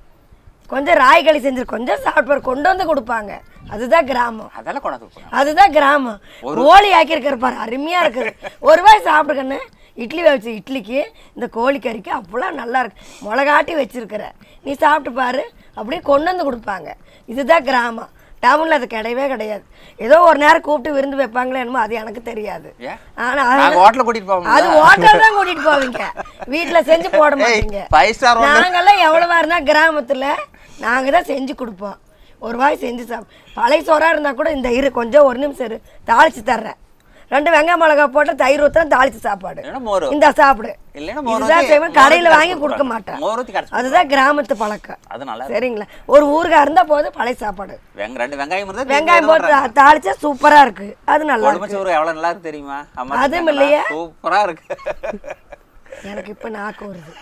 கொஞ்சம் ராய்களி செஞ்சு கொஞ்சம் சாப்பிட்டு பாரு கொண்டு வந்து கொடுப்பாங்க அதுதான் கிராமம் அதெல்லாம் கொண்டாந்து கொடுப்பாங்க. அதுதான் கிராமம் கோழி ஆக்கியிருக்கிற பாரு அருமையா இருக்குது ஒரு வாய் சாப்பிடுக்கண்ணு இட்லி வச்சு இட்லிக்கு இந்த கோழி கறிக்கு அவ்வளோ நல்லா இருக்கு மிளகாட்டி வச்சிருக்கிற நீ சாப்பிட்டு பாரு அப்படியே கொண்டு வந்து கொடுப்பாங்க இதுதான் கிராமம் டவுனில் அது கிடையவே கிடையாது ஏதோ ஒரு நேரம் கூப்பிட்டு விருந்து வைப்பாங்களே என்னமோ அது எனக்கு தெரியாது ஏன்? ஆனா நாங்க ஹோட்டல் கூட்டிட்டு போவோம்ல? அது ஹோட்டல் தான் கூட்டிட்டு போவீங்க வீட்ல செஞ்சு போட ஏய், மாட்டீங்க five star hotel. நாங்கெல்லாம் எவ்வளவா இருந்தா கிராமத்துல நாங்க தான் செஞ்சு கொடுப்போம் ஒரு வாய் செஞ்சு சாப்பிடு பழைய சோறா இருந்தா கூட இந்த இரு கொஞ்சம் ஒரு நிமிஷம் இரு தாளிச்சு தர்றேன் ரெண்டு வெங்காய மிளகா போட்டு தயிர் ஊத்துறேன் தாளிச்சு சாப்பாடு இல்லைன்னா மோர் இந்த சாப்பிடு இல்லைன்னா மோர் இதுதான் ஊத்தி- செய்வேன் மோர் கடையில ஊத்தி வாங்கி கரைச்சு கொடுக்க கொடுப்பாங்க. மாட்டேன் மோர் ஊத்தி கரைச்சு அதுதான் கிராமத்து பழக்கம் அது நல்லா இருக்கு. சரிங்களா ஒரு ஊறுகாய் இருந்தா போதும் பழைய சாப்பாடு வெங்க ரெண்டு வெங்காயம் இருந்தா வெங்காயம் போட்டு தா- தாளிச்சா சூப்பரா இருக்கு அது நல்லா இருக்கு குழம்பு எவ்வளவு நல்லா இருக்கு தெரியுமா அம்மா அதுவும் செஞ்சாங்களா? இல்லையா? சூப்பரா இருக்கு எனக்கு இப்ப நாக்கு வருது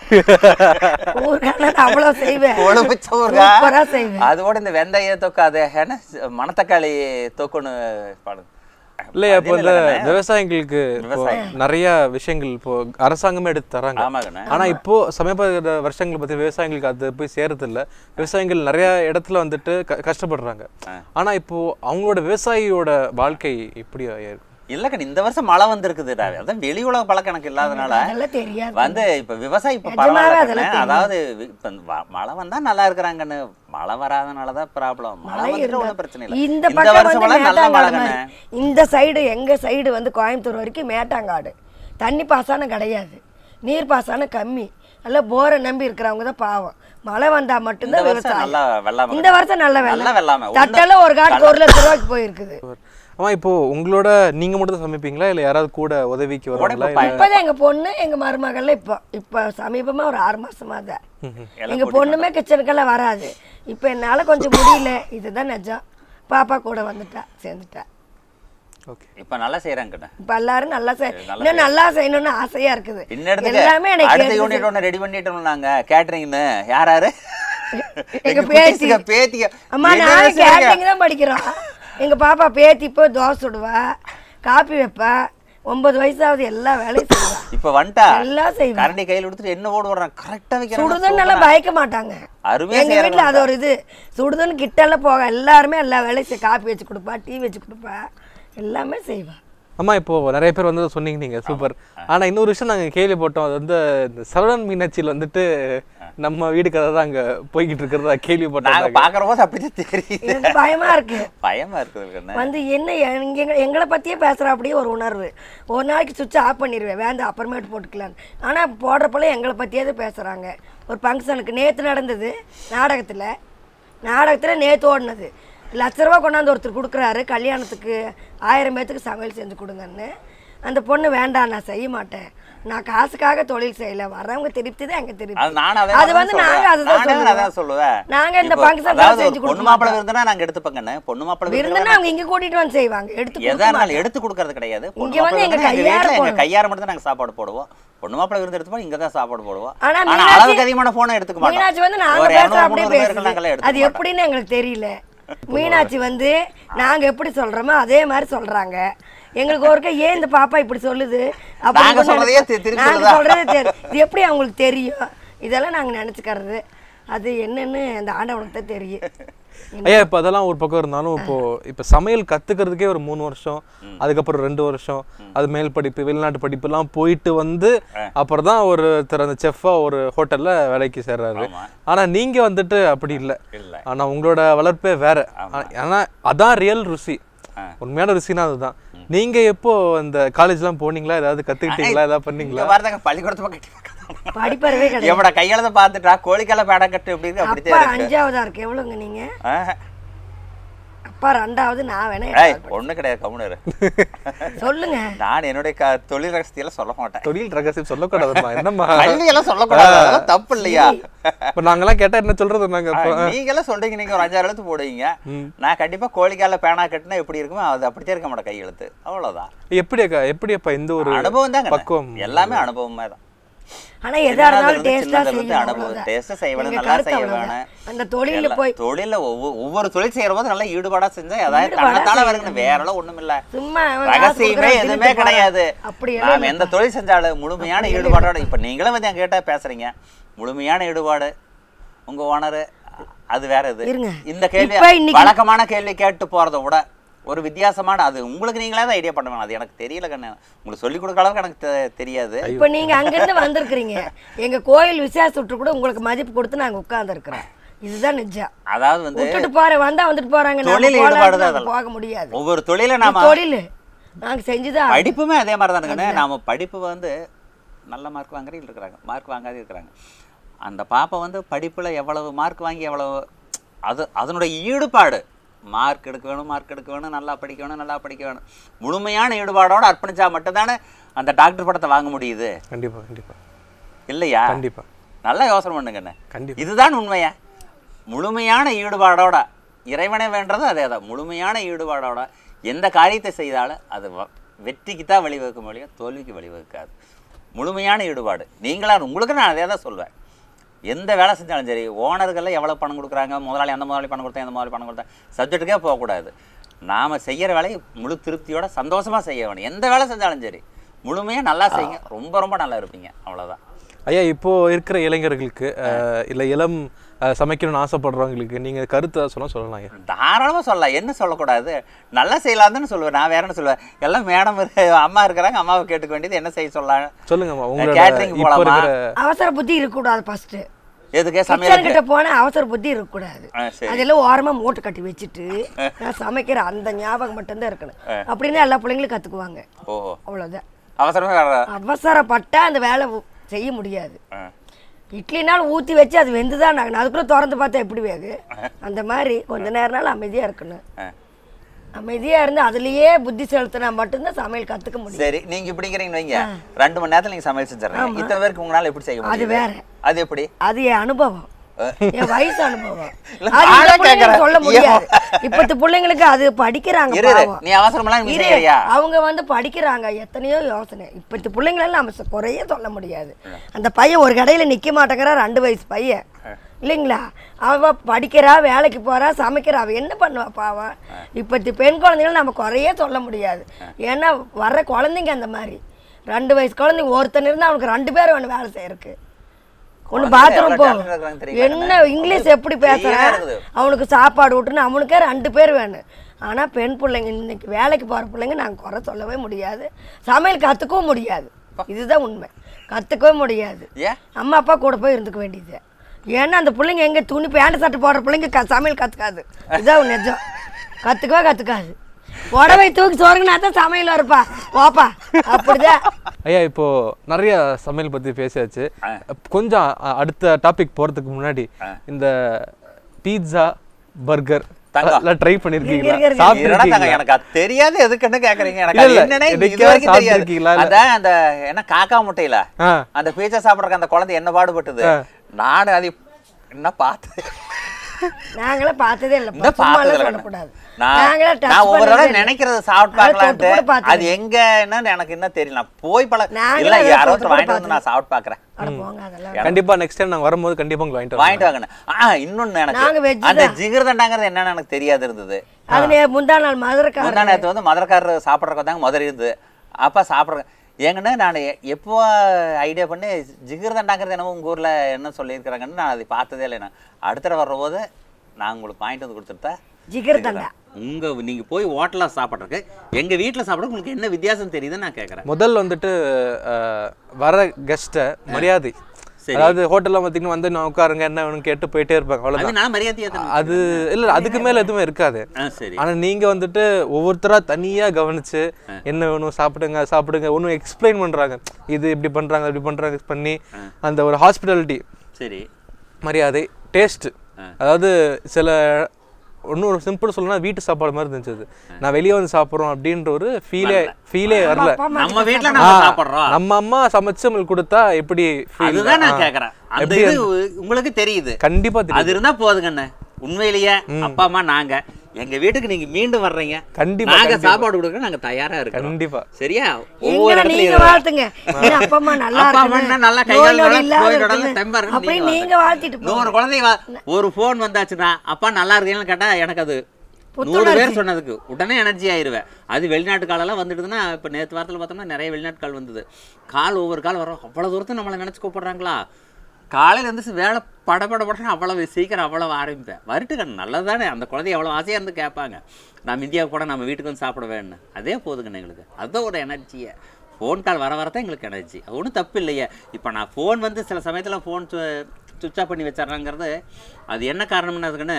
ஊறுகாய் நான் அவ்வளவு செய்வேன் கொழும்பு சோறு சூப்பரா செய்வேன் அதோட இந்த வெந்தய தொக்கு அது என்ன மணத்தக்காளி தொக்குன்னு பாடு இல்லையா இப்போ இந்த அது இல்லைண்ணே. விவசாயிகளுக்கு இப்போ விவசாயம். நிறைய விஷயங்கள் இப்போ அரசாங்கமே எடுத்து தராங்க ஆமாங்கண்ணே ஆனா இப்போ சமீப வருஷங்கள் பத்தி விவசாயிகளுக்கு அது போய் சேரது இல்ல விவசாயிகள் நிறைய இடத்துல வந்துட்டு க- கஷ்டப்படுறாங்க ஆனா இப்போ அவங்களோட விவசாயியோட வாழ்க்கை எப்படி இருக்கு இல்லக்கண்ணே இந்த வருஷம் மழை வந்திருக்குதுடா அதான் வெளி உலக பழக்கம் எனக்கு இல்லாதனால அதெல்லாம் தெரியாது வந்து இப்ப விவசாயி இப்ப நிஜமாவே பரவாயில்ல அதெல்லாம் கண்ணு. அதாவது வி- இப்ப வ- மழை வந்தா நல்லா இருக்கிறாங்கன்னு மழை வராதனாலதான் ப்ராப்ளம் மழை மழை வந்துட்டு இருந்தா- ஒண்ணும் பிரச்சனை இல்லை இந்த இந்த பக்கம் வருஷம் வந்து மழை நல்ல மழை மேட்டாங்காடு கண்ணு மாதிரி. இந்த சைடு எங்க சைடு வந்து கோயம்புத்தூர் வரைக்கும் மேட்டாங்காடு தண்ணி பாசனம் கிடையாது நீர் பாசனம் கம்மி நல்லா போரை நம்பி இருக்கிறவங்க தான் பாவம் மழை வந்தா இந்த மட்டும்தான் வருஷம் நல்லா விவசாயம் வெள்ளாமை இந்த வருஷம் நல்ல நல்ல வெள்ளம் வெள்ளாமை. ஒண்ணு- தட்டெல்லாம் ஒரு காட்டுக்கு ஒரு லட்சம் ரூபாய்க்கு போயிருக்குது ஆமா இப்போ உங்களோட நீங்க மட்டும் தான் சமைப்பீங்களா இல்ல யாராவது கூட உதவிக்கு வருவாங்களா இப்ப இல்ல இப்பதான் எங்க பொண்ணு எங்க மருமகள் இப்போ இப்போ சமீபமா ஒரு ஆறு மாசமா தான் எல்லாம் எங்க பொண்ணுமே கிச்சனுக்கெல்லாம் வராது இப்போ என்னால கொஞ்சம் முடியல இதுதான் நிஜம் பாப்பா கூட வந்துட்டா சேர்ந்துட்டா ஓகே இப்ப நல்லா செய்யறாங்க கண்ணு இப்ப எல்லாரும் நல்லா செய் சரி, நல்லா இன்னும் நல்லா செய்யணும்னு ஆசையா இருக்குது இன்னும் எல்லாமே எனக்கு அடுத்த எடுத்து யூனிட் ஒன்று ரெடி பண்ணிட்டோம் நாங்க கேட்டரிங்னு யார் யாரு எங்க குட்டீஸுங்க, பேத்தி. பேத்திங்க அம்மா என்ன நான் செய்றீங்க? கேட்டரிங் தான் படிக்கிறோம் எங்க பாப்பா பேத்தி இப்போ தோசை சுடுவா காப்பி வைப்பா ஒன்பது வயசாவது எல்லா வேலையும் செய்வா இப்ப வந்துட்டா எல்லாம் செய்வா கரண்டி கையில எடுத்துட்டு என்ன ஓடு ஓடுறான் கரெக்டா சுடுதுன்னு எல்லாம் வைக்கிறாங்க பயக்க மாட்டாங்க அருமையா எங்க வீட்டுல அது ஒரு இது சுடுதுன்னு கிட்ட எல்லாம் போக எல்லாருமே எல்லா வேலையும் செய்- காப்பி வச்சு கொடுப்பா டீ வச்சு கொடுப்பா எல்லாமே செய்வா அம்மா இப்போ நிறைய பேர் வந்து சொன்னீங்க நீங்க சூப்பர் ஆனா இன்னொரு விஷயம் நாங்க கேள்விப்பட்டோம் அது வந்து இந்த சரவணன் மீனாட்சியில் வந்துட்டு நம்ம வீடு கதை தான் அங்க போய்கிட்டு இருக்கிறதா நாங்க கேள்விப்பட்டோம் பாக்குற போது அப்படிதான் தெரியுது எனக்கு பயமா இருக்கு பயமா இருக்குது கண்ணு வந்து என்ன எங்க எங்களை பற்றியே பேசுகிற அப்படியே ஒரு உணர்வு ஒரு நாளைக்கு சுவிட்ச் ஆஃப் பண்ணிடுவேன் வேண்டாம் அப்புறமேட்டு போட்டுக்கலான்னு ஆனால் போடுறப்பல எங்களை பற்றியே தான் பேசுகிறாங்க ஒரு ஃபங்க்ஷனுக்கு நேற்று நடந்தது நாடகத்தில் நாடகத்தில் நேற்று ஓடினது லட்ச ரூபா கொண்டாந்து ஒருத்தர் கொடுக்குறாரு கல்யாணத்துக்கு ஆயிரம் பேத்துக்கு சமையல் செஞ்சு கொடுங்கன்னு அந்த பொண்ணு வேண்டாம் நான் செய்ய மாட்டேன் நான் காசுக்காக தொழில் செய்யல வரவங்க திருப்தி தான் எங்க திருப்தி அது நானும் அதே அது தான் வந்து சொல்றேன். நாங்க அதுதான் நானே சொல்லுவோம். அதான் சொல்லுவேன் நாங்க இந்த இப்போ, function அதாவது எல்லாம் செஞ்சு ஒரு கொடுக்க பொண்ணு மாப்பிள்ளை மாட்டோம். விருந்துனா நாங்க எடுத்துப்போங்கண்ணே பொண்ணு மாப்பிள்ளை விருந்துன்னா விருந்துனா அவங்க இங்க கூட்டிட்டு வந்து செய்வாங்க எடுத்து எதா கொடுக்க இருந்தாலும் மாட்டாங்க. எடுத்து கொடுக்கறது கிடையாது பொண்ணு இங்க வந்து மாப்பிள்ளை எங்க விருந்துனா எங்க கையார வீட்டுல எங்க போடணும். கையார மட்டும் தான் நாங்க சாப்பாடு போடுவோம் பொண்ணு மாப்பிள்ளை விருந்து எடுத்துப்போம் இங்க தான் சாப்பாடு போடுவோம் ஆனா ஆனா மீனாட்சி- அளவுக்கு அதிகமான போனை எடுத்துக்க மாட்டோம் மீனாட்சி வந்து நாங்க ஒரு பேசுற 200, அப்படியே 300 பேருக்கு நாங்கெல்லாம் பேசுது எடுத்துக்க அது மாட்டோம். எப்படின்னு எங்களுக்கு தெரியல மீனாட்சி வந்து நாங்க எப்படி சொல்றோமோ அதே மாதிரி சொல்றாங்க எங்களுக்கு ஒருக்க ஏன் இந்த பாப்பா இப்படி சொல்லுது அப்படின்னு நாங்க கொஞ்சம் சொல்றதையே தி- திருப்பி நாங்க சொல்லுதா? சொல்றதே தெரி- இது எப்படி அவங்களுக்கு தெரியும் இதெல்லாம் நாங்க நினைச்சுக்கிறது அது என்னன்னு அந்த ஆண்டவனுக்கு தான் தெரியும் ஐயா இப்போ அதெல்லாம் ஒரு பக்கம் இருந்தாலும் இப்போ இப்போ சமையல் கத்துக்கிறதுக்கே ஒரு மூணு வருஷம் அதுக்கப்புறம் ரெண்டு வருஷம் அது மேல் படிப்பு வெளிநாட்டு படிப்புலாம் போயிட்டு வந்து அப்புறம் தான் ஒருத்தர் அந்த செஃப்பா ஒரு ஹோட்டல்ல வேலைக்கு சேர்றாரு ஆமா. ஆனா நீங்க வந்துட்டு அப்படி இல்லை இல்ல ஆனா உங்களோட வளர்ப்பே வேற ஆனா அதான் ரியல் ருசி ஆ. உண்மையான ருசினா அதுதான் நீங்க எப்போ அந்த காலேஜ்லாம் போனீங்களா ஏதாவது கத்துக்கிட்டீங்களா ஏதாவது பண்ணீங்களா இங்க வரதாங்க பள்ளிக்கூடத்தை கட்டி படிப்பறவே கிடையாது எவட கையெழுத பார்த்துட்டா கோழிக்கால பேடம் கட்டு எப்படி இருக்கு அப்பா அப்படித்தான் இருக்கு அஞ்சாவதா இருக்கு எவ்வளோங்க நீங்க ஆஹ். அப்பா ரெண்டாவது நான் வேணா ஏய் எடுத்து ஒண்ணு கிடையாது கம்முனு சொல்லுங்க நான் என்னுடைய க தொழில் ரகசியெல்லாம் சொல்ல மாட்டேன் தொழில் ரகசியம் சொல்லக்கூடாதுமா என்னம்மா பள்ளியெல்லாம் சொல்லக்கூடாது அதெல்லாம் தப்பு இல்லையா இப்போ நாங்கெல்லாம் கேட்டா என்ன சொல்றது நாங்க இப்போ நீங்க எல்லாம் சொல்றீங்க நீங்க ஒரு அஞ்சாறு எழுத்து போடுவீங்க நான் கண்டிப்பா கோழிக்கால பேனா கட்டினா எப்படி இருக்குமோ அது அப்படித்தான் இருக்க மாட்டேன் கையெழுத்து அவ்வளவுதான் எப்படி அக்கா எப்படி அப்பா இந்த ஒரு அனுபவம் தாங்க பக்குவம் எல்லாமே அனுபவமே தான் ஆனா எதா இருந்தாலும் டேஸ்டா சின்னதுல இருந்து செய்யணும் அனுபவம் அவ்வளவுதான். டேஸ்டா செய்வேன் எங்க நல்லா கருத்து செய்வேன் அவ்வளவுதான். அந்த தொழில எல்லாம் போய் தொழில்ல ஒவ்வொரு ஒவ்வொரு தொழில் செய்யற போது நல்லா ஈடுபாடா செஞ்சா ஏதாவது ஈடுபாடா தன்னத்தால வருங்க செய்யணும். வேற எல்லாம் ஒண்ணும் இல்ல சும்மா அவன் காசு ரகசியமே கொடுக்குறான், எதுவுமே தின்னுட்டு கிடையாது போறான். அப்படி எல்லாம் நாம எந்த தொழில் செஞ்சாலும் முழுமையான ஈடுபாடோட இப்ப நீங்களும் வந்து என் கேட்டா பேசுறீங்க முழுமையான ஈடுபாடு உங்க ஓனரு அது வேற இது இருங்க. இந்த கேள்வி இப்ப இன்னைக்கு- வழக்கமான கேள்வி கேட்டு போறதை விட ஒரு வித்தியாசமான அது உங்களுக்கு நீங்களே தான் ஐடியா பண்ணுவேன் அது எனக்கு தெரியல கண்ணு உங்களுக்கு சொல்லிக் கொடுக்க அளவுக்கு எனக்கு தெ- தெரியாது இப்ப நீங்க அங்கிருந்து வந்திருக்கிறீங்க எங்க கோயில் விசேஷத்துட்டு கூட உங்களுக்கு மதிப்பு கொடுத்து நாங்க உட்கார்ந்து இருக்கிறோம் இதுதான் நிஜம் அதாவது வந்து விட்டுட்டு போற வந்தா வந்துட்டு போறாங்க நாம தொழில் போலாம்னு ஈடுபாடு தான் நாம அதெல்லாம். போக முடியாது ஒவ்வொரு தொழில இது நாம தொழில் நாங்க செஞ்சுதான் படிப்புமே அதே மாதிரி தானுங்கண்ணே நாம படிப்பு வந்து நல்ல மார்க் வாங்குறீங்க இருக்கிறாங்க மார்க் வாங்காத இருக்கிறாங்க அந்த பாப்பா வந்து படிப்புல எவ்வளவு மார்க் வாங்கி எவ்வளவு அது அதனுடைய ஈடுபாடு மார்க் எடுக்க வேணும் மார்க் எடுக்க வேணும் நல்லா படிக்க வேணும் நல்லா படிக்க வேணும் முழுமையான ஈடுபாடோட அர்ப்பணிச்சா மட்டும்தானே அந்த டாக்டர் படத்தை வாங்க முடியுது கண்டிப்பா கண்டிப்பா இல்லையா கண்டிப்பா நல்லா யோசனை பண்ணுங்கண்ணே கண்டிப்பா இதுதான் உண்மையா முழுமையான ஈடுபாடோட இறைவனை வேண்டது அதே தான் முழுமையான ஈடுபாடோட எந்த காரியத்தை செய்தாலும் அது வ- வெற்றிக்கு தான் வழிவகுக்கும் வழியோ தோல்விக்கு வழிவகுக்காது முழுமையான ஈடுபாடு நீங்களா உங்களுக்கு நான் அதே தான் சொல்வேன் எந்த வேலை செஞ்சாலும் சரி ஓனர்கள்லாம் எவ்வளோ பணம் கொடுக்குறாங்க முதலாளி அந்த முதலாளி பணம் கொடுத்தா எந்த முதலாளி பணம் கொடுத்தா சப்ஜெக்ட்டுக்கே போகக்கூடாது நாம் செய்கிற வேலையை முழு திருப்தியோட சந்தோஷமாக செய்ய வேணும் எந்த வேலை செஞ்சாலும் சரி முழுமையாக நல்லா செய்யுங்க ரொம்ப ரொம்ப நல்லா இருப்பீங்க அவ்வளோதான் ஐயா இப்போ இருக்கிற இளைஞர்களுக்கு அஹ், இல்ல இளம் அஹ், சமைக்கணும்னு ஆசைப்படுறவங்களுக்கு நீங்க கருத்து சொல்ல சொல்லலாம் ஐயா தாராளமாக சொல்லலாம் என்ன சொல்லக்கூடாது நல்லா செய்யலாம்னு சொல்லுவேன் நான் வேற என்ன சொல்லுவேன் எல்லாம் மேடம் அம்மா இருக்கிறாங்க அம்மாவை கேட்டுக்க வேண்டியது என்ன செய்ய சொல்லலாம் சொல்லுங்கம்மா உங்களோட கேட்டரிங் இப்போ போலாமா இருக்கிற அவசர புத்தி இருக்கக்கூடாது ஃபர்ஸ்ட் எதுக்கு கிச்சன் சமையலுக்கு கிட்ட போனா அவசர புத்தி இருக்கக்கூடாது ஆ, சரி அதெல்லாம் ஓரமா மூட்டை கட்டி வச்சுட்டு நான் சமைக்கிற அந்த ஞாபகம் மட்டும்தான் இருக்கணும் அப்படின்னு எல்லா பிள்ளைங்களும் கத்துக்குவாங்க ஓ அவ்வளவுதான் அவசரமே வேற அவசரப்பட்டா அந்த வேலை உ- செய்ய முடியாது ஆ. இட்லினாலும் ஊற்றி வச்சு அது வெந்து தான் ஆகணும் அதுக்குள்ளே திறந்து பார்த்தா எப்படி வேகு அந்த மாதிரி கொஞ்ச நேரம்னாலும் அமைதியாக இருக்கணும் ஆ. அமைதியாக இருந்து அதுலேயே புத்தி செலுத்தினா மட்டும்தான் சமையல் கற்றுக்க முடியும் சரி நீங்க இப்படிங்கிறீங்க வைங்க ரெண்டு மணி நேரத்துல நீங்க சமையல் செஞ்சிடறீங்க இத்தனை பேருக்கு உங்களால எப்படி செய்ய அது முடியும் வேற அது எப்படி அது என் அனுபவம் என் வயசு அனுபவம் இல்ல, அது நானே இந்த பிள்ளைங்களுக்கு கேக்குறேன். சொல்ல முடியாது இப்பத்து பிள்ளைங்களுக்கு அது படிக்கிறாங்க இரு இரு. பாவம். நீ அவசரமெல்லாம் நீ இரு, செய்யறியா அவங்க வந்து படிக்கிறாங்க எத்தனையோ யோசனை இப்பத்து பிள்ளைங்களெல்லாம் நம்ம சொ- குறையே சொல்ல முடியாது அந்த பையன் ஒரு கடையில நிக்க மாட்டேங்கிறா ரெண்டு வயசு பையன் இல்லைங்களா அவ படிக்கிறா வேலைக்கு போறா சமைக்கிறா அவ என்ன பண்ணுவா பாவம் இப்பத்தி பெண் குழந்தைகளை நம்ம குறையே சொல்ல முடியாது ஏன்னா வர்ற குழந்தைங்க அந்த மாதிரி ரெண்டு வயசு குழந்தைங்க ஒருத்தன் இருந்தா அவனுக்கு ரெண்டு பேரும் வேணும் வேலை செய்யறதுக்கு ஒன்று குழந்தைங்க பாத்ரூம் எவ்வளவு போ talent இருக்கிறாங்க தெரியுமா என்ன இங்கிலீஷ் எப்படி தெரியாம பேசுறான் இருக்குது. அவனுக்கு சாப்பாடு விட்டுன்னு அவனுக்கே ரெண்டு பேர் வேணும் ஆனா பெண் பிள்ளைங்க இன்னைக்கு வேலைக்கு போற பிள்ளைங்க நாங்க குறை சொல்லவே முடியாது சமையல் கத்துக்கவும் முடியாது இதுதான் உண்மை கத்துக்கவே முடியாது ஏன் அம்மா அப்பா கூட போய் இருந்துக்க வேண்டியது ஏன்னா அந்த பிள்ளைங்க எங்க துணி பேண்ட் சட்டை போடுற பிள்ளைங்க க- சமையல் கத்துக்காது இதான் நிஜம் கத்துக்கவே கத்துக்காது புடவை தூக்கி சோறுங்கன்னா தான் சமையல் வருப்பா போப்பா அப்படிதான் ஐயா இப்போ நிறைய சமையல் பத்தி பேசியாச்சு கொஞ்சம் அ- அடுத்த டாபிக் போறதுக்கு முன்னாடி இந்த பீட்சா பர்கர் தங்கம். அதெல்லாம் ட்ரை இருக்கு, பண்ணிருக்கீங்களா இருக்கு, இருக்கு. இருடா தங்க, சாப்பிட்டுருக்கீங்களா எனக்கு அது தெரியாது எதுக்குன்னு கேக்குறீங்க எனக்கு இல்ல, அது இல்ல. என்னன்னே இது என்னைக்காவது வரைக்கும் தெரியாது சாப்பிட்டிருக்கீங்களா? இல்ல. அதான் அந்த என்ன காக்கா முட்டையில ஆ அந்த பீச்சா சாப்பிட்றக்கு அந்த குழந்தை என்ன பாடுபட்டது நான் அது என்ன பார்த்து நாங்களே பார்த்ததே இல்லை இந்த சும்மா பார்த்தது இல்ல சொல்லக்கூடாது நான் நாங்களே touch நான் ஒவ்வொரு பண்ணதே தடவை இல்லை. நினைக்கிறது சாப்பிட்டு அதை தொட்டு கூட பார்க்கலான்ட்டு பார்த்தது அது எங்க என்னன்னு எனக்கு இன்னும் தெரியல நான் போய் பழ நாங்களே இல்ல அதை யாரோ தொட்டு ஒருத்தர் வாங்கிட்டு கூட வந்து நான் சாப்பிட்டு பார்க்கறேன் அட போங்க அதெல்லாம் கண்டிப்பா நெக்ஸ்ட் டைம் நாங்க வரும்போது கண்டிப்பா உங்களுக்கு வாங்கிட்டு வாங்கிட்டு வாங்கினேன் ஆ இன்னொன்னு நாங்க எனக்கு veg அந்த தான். ஜிகிர்தண்டாங்கிறது என்னன்னு எனக்கு தெரியாது இருந்தது அது நே- முந்தா நாள் மதுரைக்காரர் முந்தா நேரத்து வந்து மதுரக்காரர் சாப்பிட்றக்கு வந்தாங்க மதுரை இருந்து அப்பா சாப்பிட்ற ஏங்கன்னா நான் எ- எப்போ ஐடியா பண்ணி ஜிகிர்தண்டாங்கிறது என்னமோ உங்கள் ஊரில் என்ன சொல்லியிருக்கிறாங்கன்னு நான் அதை பார்த்ததே இல்லை நான் அடுத்த தடவை வர்றபோது நான் உங்களுக்கு பாயிண்ட் வந்து கொடுத்துருத்தா ஜிகர் தண்டா உங்க நீங்க போய் ஹோட்டலில் சாப்பிட்றதுக்கு எங்க வீட்டில் சாப்பிட உங்களுக்கு என்ன வித்தியாசம் தெரியுதுன்னு நான் கேட்குறேன் முதல் வந்துட்டு அஹ், வர கெஸ்ட்டை மரியாதை சரி. அதாவது ஹோட்டல்ல பார்த்தீங்கன்னா வந்து நான் உட்காருங்க என்ன வேணும் கேட்டு போயிட்டே இருப்பாங்க அது அவ்வளவுதான் நான் மரியாதையாக அது இல்ல அதுக்கு மேல எதுவுமே இருக்காது ஆ சரி ஆனா நீங்க வந்துட்டு ஒவ்வொருத்தரா தனியா கவனிச்சு என்ன வேணும் சாப்பிடுங்க சாப்பிடுங்க ஒன்றும் எக்ஸ்பிளைன் பண்றாங்க இது இப்படி பண்றாங்க இப்படி பண்றாங்க பண்ணி அந்த ஒரு ஹாஸ்பிட்டாலிட்டி சரி மரியாதை டேஸ்ட் அதாவது சில ஒன்றும் ஒரு சிம்பிள் சொல்லணும்னா வீட்டு சாப்பாடு மாதிரி இருந்துச்சு அது. நான் வெளியே வந்து சாப்பிட்றோம் அப்படின்ற ஒரு ஃபீலே ஃபீலே வரல அப்பா அம்மா நம்ம வீட்டில் ஆ, நம்ம சாப்பிட்றோம் நம்ம அம்மா சமைச்சு நம்மளுக்கு கொடுத்தா எப்படி feel? அதுதான் நான் ஆ. கேட்குறேன் அந்த எப்படி இது உங்களுக்கு தெரியுது கண்டிப்பா தெரியும் அது இருந்தா போதுங்கண்ணே உண்மையிலேயே அப்பா அம்மா நாங்க எங்க வீட்டுக்கு நீங்க மீண்டும் வர்றீங்க கண்டிப்பா, நாங்க கண்டிப்பா. சாப்பாடு கொடுக்க நாங்க தயாரா இருக்கோம் கண்டிப்பா சரியா ஒவ்வொரு எங்களை இடத்துலயும் நீங்க இது. வாழ்த்துங்க ஏன்னா அப்பா அம்மா நல்லா அப்பா அம்மா இருக்கணும் நல்லா கை நோய் கால் நொடி நல்லா இல்லாத நோய் நொடி இருக்கணும். தெம்பா இருக்கணும் அப்படி நீங்க நீங்க வாழ்த்திட்டு போங்க நூறு குழந்தை வா- ஒரு ஃபோன் வந்தாச்சுன்னா அப்பா நல்லா இருக்கீங்கன்னு கேட்டா எனக்கு அது நூறு பேர் சொன்னதுக்கு உடனே எனர்ஜி ஆயிருவேன் அது வெளிநாட்டு காலெல்லாம் வந்துடுதுன்னா இப்போ நேற்று வாரத்தில் பார்த்தோம்னா நிறைய வெளிநாட்டு கால் வந்தது கால் ஒவ்வொரு கால் வரும் அவ்வளோ தூரத்தை நம்மளை நினச்சி கூப்பிட்றாங்களா காலையில் இருந்து வேலை படபட படன்னு அவ்வளோ சீக்கிரம் அவ்வளோ ஆரம்பிப்பேன் வரட்டுக்கண்ணு நல்லது தானே அந்த குழந்தை எவ்வளோ ஆசையாக இருந்து கேட்பாங்க நம்ம இந்தியாவுக்கு கூட நம்ம வீட்டுக்கு வந்து சாப்பிட வேணும் அதே போதுங்கண்ணே எங்களுக்கு அதுதான் ஒரு எனர்ஜியை ஃபோன் கால் வர வரதான் எங்களுக்கு எனர்ஜி அது ஒன்றும் தப்பு இல்லையே இப்போ நான் ஃபோன் வந்து சில சமயத்தில் ஃபோன் சுவிட்ச் ஆஃப் பண்ணி வச்சிட்றாங்கிறது அது என்ன காரணம்னு அதுக்குன்னு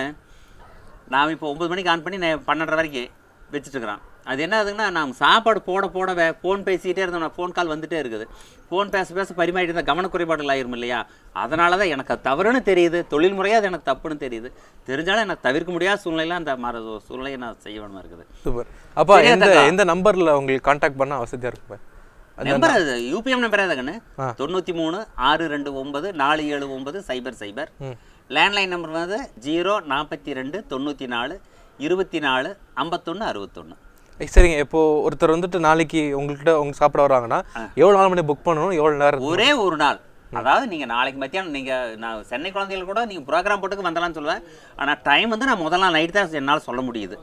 நான் இப்போ ஒம்பது மணிக்கு ஆன் பண்ணி நான் பன்னெண்டரை வரைக்கும் வச்சுட்டு இருக்கிறான் அது என்ன ஆகுதுன்னா நான் சாப்பாடு போட போட ஃபோன் பேசிக்கிட்டே இருந்தோம் ஃபோன் கால் வந்துட்டே இருக்குது ஃபோன் பேச பேச பரிமாறிட்டு இருந்தால் கவனக்குறைபாடுகள் ஆயிரும் இல்லையா அதனால தான் எனக்கு அது தவறுன்னு தெரியுது தொழில் முறையாக அது எனக்கு தப்புன்னு தெரியுது தெரிஞ்சாலும் எனக்கு தவிர்க்க முடியாத சூழ்நிலையில் அந்த மாதிரி ஒரு சூழ்நிலையை நான் செய்ய வேணுமா இருக்குது சூப்பர் அப்பா சரியா எந்த தாத்தா? எந்த நம்பர்ல உங்களுக்கு காண்டாக்ட் பண்ணா வசதியா இருக்கும் நம்பர் அது யூபிஎம் நம்பரே தாங்கண்ணு தொண்ணூற்றி மூணு ஆறு ரெண்டு ஒன்பது நாலு ஏழு ஒன்பது சைபர் சைபர் லேண்ட்லைன் நம்பர் வந்து ஜீரோ நாற்பத்தி ரெண்டு தொண்ணூற்றி நாலு இருபத்தி நாலு ஐம்பத்தொன்று அறுபத்தொன்று ஏய், சரிங்க இப்போ ஒருத்தர் வந்துட்டு நாளைக்கு உங்கள்கிட்ட உங்க சாப்பிட வராங்கன்னா எவ்வளவு நாள் மணி புக் பண்ணணும் எவ்வளவு நேரம் ஒரே ஒரு நாள் அதாவது நீங்கள் நாளைக்கு மத்தியானம் நீங்கள் நான் சென்னை குழந்தைகள் கூட நீங்கள் ப்ரோக்ராம் போட்டுக்கு வந்தலாம்னு சொல்லுவேன் ஆனால் டைம் வந்து நான் முதல் நாள் நைட் தான் என்னால் சொல்ல முடியுது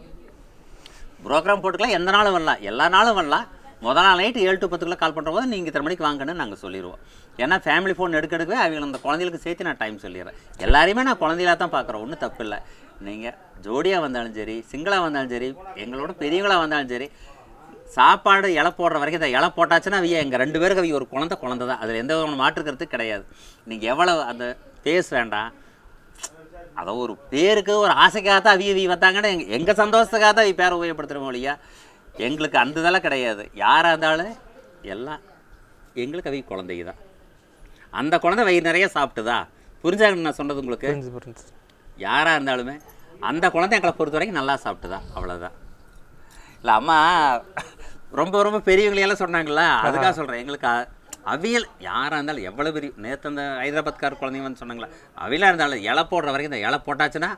ப்ரோக்ராம் போட்டுக்கலாம் எந்த நாளும் வரலாம் எல்லா நாளும் வரலாம் முதல் நாள் நைட்டு ஏழு டு பத்துக்குள்ள கால் பண்ணுற போது நீங்கள் இத்தனை மணிக்கு வாங்கன்னு நாங்கள் சொல்லிடுவோம் ஏன்னா ஃபேமிலி ஃபோன் எடுக்க எடுக்கவே அவங்க அந்த குழந்தைகளுக்கு சேர்த்து நான் டைம் சொல்லிடுறேன் எல்லாரையுமே நான் குழந்தைகளாக தான் பார்க்குறேன் ஒன்றும் தப்பு இல்லை நீங்கள் ஜோடியாக வந்தாலும் சரி சிங்கிளாக வந்தாலும் சரி எங்களோட பெரியவங்களாக வந்தாலும் சரி சாப்பாடு இலை போடுற வரைக்கும் இந்த இலை போட்டாச்சுன்னா அவங்க எங்கள் ரெண்டு பேருக்கு அவங்க ஒரு குழந்தை குழந்தை தான் அதில் எந்த விதமான மாற்றுக்கிறது கிடையாது நீங்கள் எவ்வளோ அந்த பேஸ் வேண்டாம் அதை ஒரு பேருக்கு ஒரு ஆசைக்காக தான் அவிய அவி வந்தாங்கன்னா எங்க எங்கள் சந்தோஷத்துக்காக தான் பேரை உபயோகப்படுத்துகிறோம் இல்லையா எங்களுக்கு அந்த இதெல்லாம் கிடையாது யாராக இருந்தாலும் எல்லாம் எங்களுக்கு அவி குழந்தைங்க தான் அந்த குழந்தை வயிறு நிறைய சாப்பிட்டுதா புரிஞ்சாங்க நான் சொன்னது உங்களுக்கு புரிஞ்சு புரிஞ்சு யாராக இருந்தாலுமே அந்த குழந்தை எங்களை பொறுத்த வரைக்கும் நல்லா சாப்பிட்டுதா அவ்வளோதான் இல்லை அம்மா ரொம்ப ரொம்ப பெரியவங்களையெல்லாம் சொன்னாங்களா அதுக்காக சொல்கிறேன் எங்களுக்கு அ- அவியல் யாராக இருந்தாலும் எவ்வளோ பெரிய நேற்று அந்த ஹைதராபாத்கார் குழந்தைங்க வந்து சொன்னாங்களா அவியலாக இருந்தாலும் இலை போடுற வரைக்கும் இந்த இலை போட்டாச்சுன்னா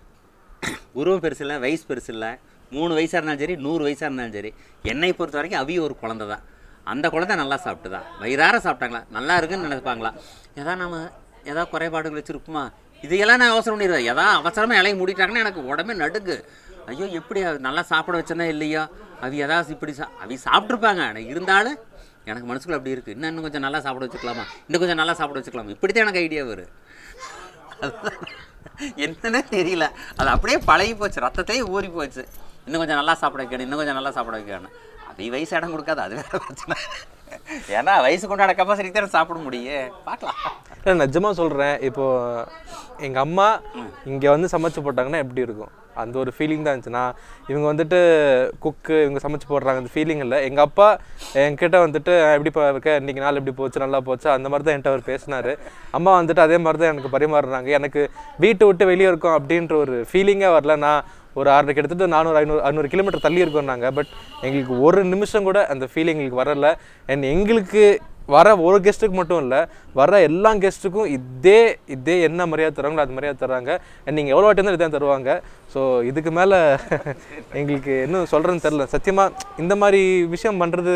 உருவம் பெருசு இல்லை வயசு பெருசு இல்லை மூணு வயசாக இருந்தாலும் சரி நூறு வயசாக இருந்தாலும் சரி என்னை பொறுத்த வரைக்கும் அவிய ஒரு குழந்தை தான் அந்த குழந்தை நல்லா சாப்பிட்டுதா வயிறார சாப்பிட்டாங்களா நல்லா இருக்குன்னு நினைப்பாங்களா ஏதாவது நம்ம ஏதாவது குறைபாடுகள் வச்சுருக்குமா இதையெல்லாம் நான் யோசனை பண்ணிடுவேன் ஏதாவது அவசரமாக இலையை மூடிட்டாங்கன்னா எனக்கு உடம்பே நடுங்கு ஐயோ எப்படி அவ நல்லா சாப்பிட வச்சேன்னா இல்லையா அவி ஏதாவது இப்படி சா அவி சாப்பிட்ருப்பாங்க ஆனால் இருந்தாலும் எனக்கு மனசுக்குள்ள அப்படி இருக்குது இன்னும் இன்னும் கொஞ்சம் நல்லா சாப்பிட வச்சுக்கலாமா இன்னும் கொஞ்சம் நல்லா சாப்பிட வச்சுக்கலாமா இப்படி தான் எனக்கு ஐடியா வரும் அதுதான் என்னன்னே தெரியல அது அப்படியே பழகி போச்சு ரத்தத்தையே ஊறி போச்சு இன்னும் கொஞ்சம் நல்லா சாப்பிட வைக்கணும் இன்னும் கொஞ்சம் நல்லா சாப்பிட வைக்கணும் அது வயசு இடம் கொடுக்காது அது வேற பிரச்சனை ஏன்னா வயசு கொண்டாட கப்பாசிட்டி தான் சாப்பிட முடியும் பார்க்கலாம் இல்லை நிஜமா சொல்றேன் இப்போ எங்க அம்மா இங்க வந்து சமைச்சு போட்டாங்கன்னா எப்படி இருக்கும் அந்த ஒரு ஃபீலிங் தான் இருந்துச்சு நான் இவங்க வந்துட்டு குக்கு இவங்க சமைச்சு போடுறாங்க அந்த ஃபீலிங் இல்லை எங்க அப்பா என்கிட்ட வந்துட்டு எப்படிப்பா இருக்க இன்னைக்கு நாள் எப்படி போச்சு நல்லா போச்சு அந்த மாதிரி தான் என்கிட்ட அவர் பேசினாரு அம்மா வந்துட்டு அதே மாதிரி தான் எனக்கு பரிமாறுறாங்க எனக்கு வீட்டை விட்டு வெளியே இருக்கோம் அப்படின்ற ஒரு ஃபீலிங்கே வரல நான் ஒரு ஆறு கிட்டத்தட்ட நானூறு ஐநூறு அறுநூறு கிலோமீட்டர் தள்ளி இருக்கோம் நாங்கள் பட் எங்களுக்கு ஒரு நிமிஷம் கூட அந்த ஃபீலிங் எங்களுக்கு வரல அண்ட் எங்களுக்கு வர ஒரு கெஸ்ட்டுக்கு மட்டும் இல்லை வர எல்லா கெஸ்ட்டுக்கும் இதே இதே என்ன மரியாதை தராங்களோ அது மரியாதை தராங்க அண்ட் நீங்கள் எவ்வளோ வாட்டி இருந்தாலும் இதான் தருவாங்க ஸோ இதுக்கு மேலே எங்களுக்கு இன்னும் சொல்கிறேன்னு தெரில சத்தியமாக இந்த மாதிரி விஷயம் பண்ணுறது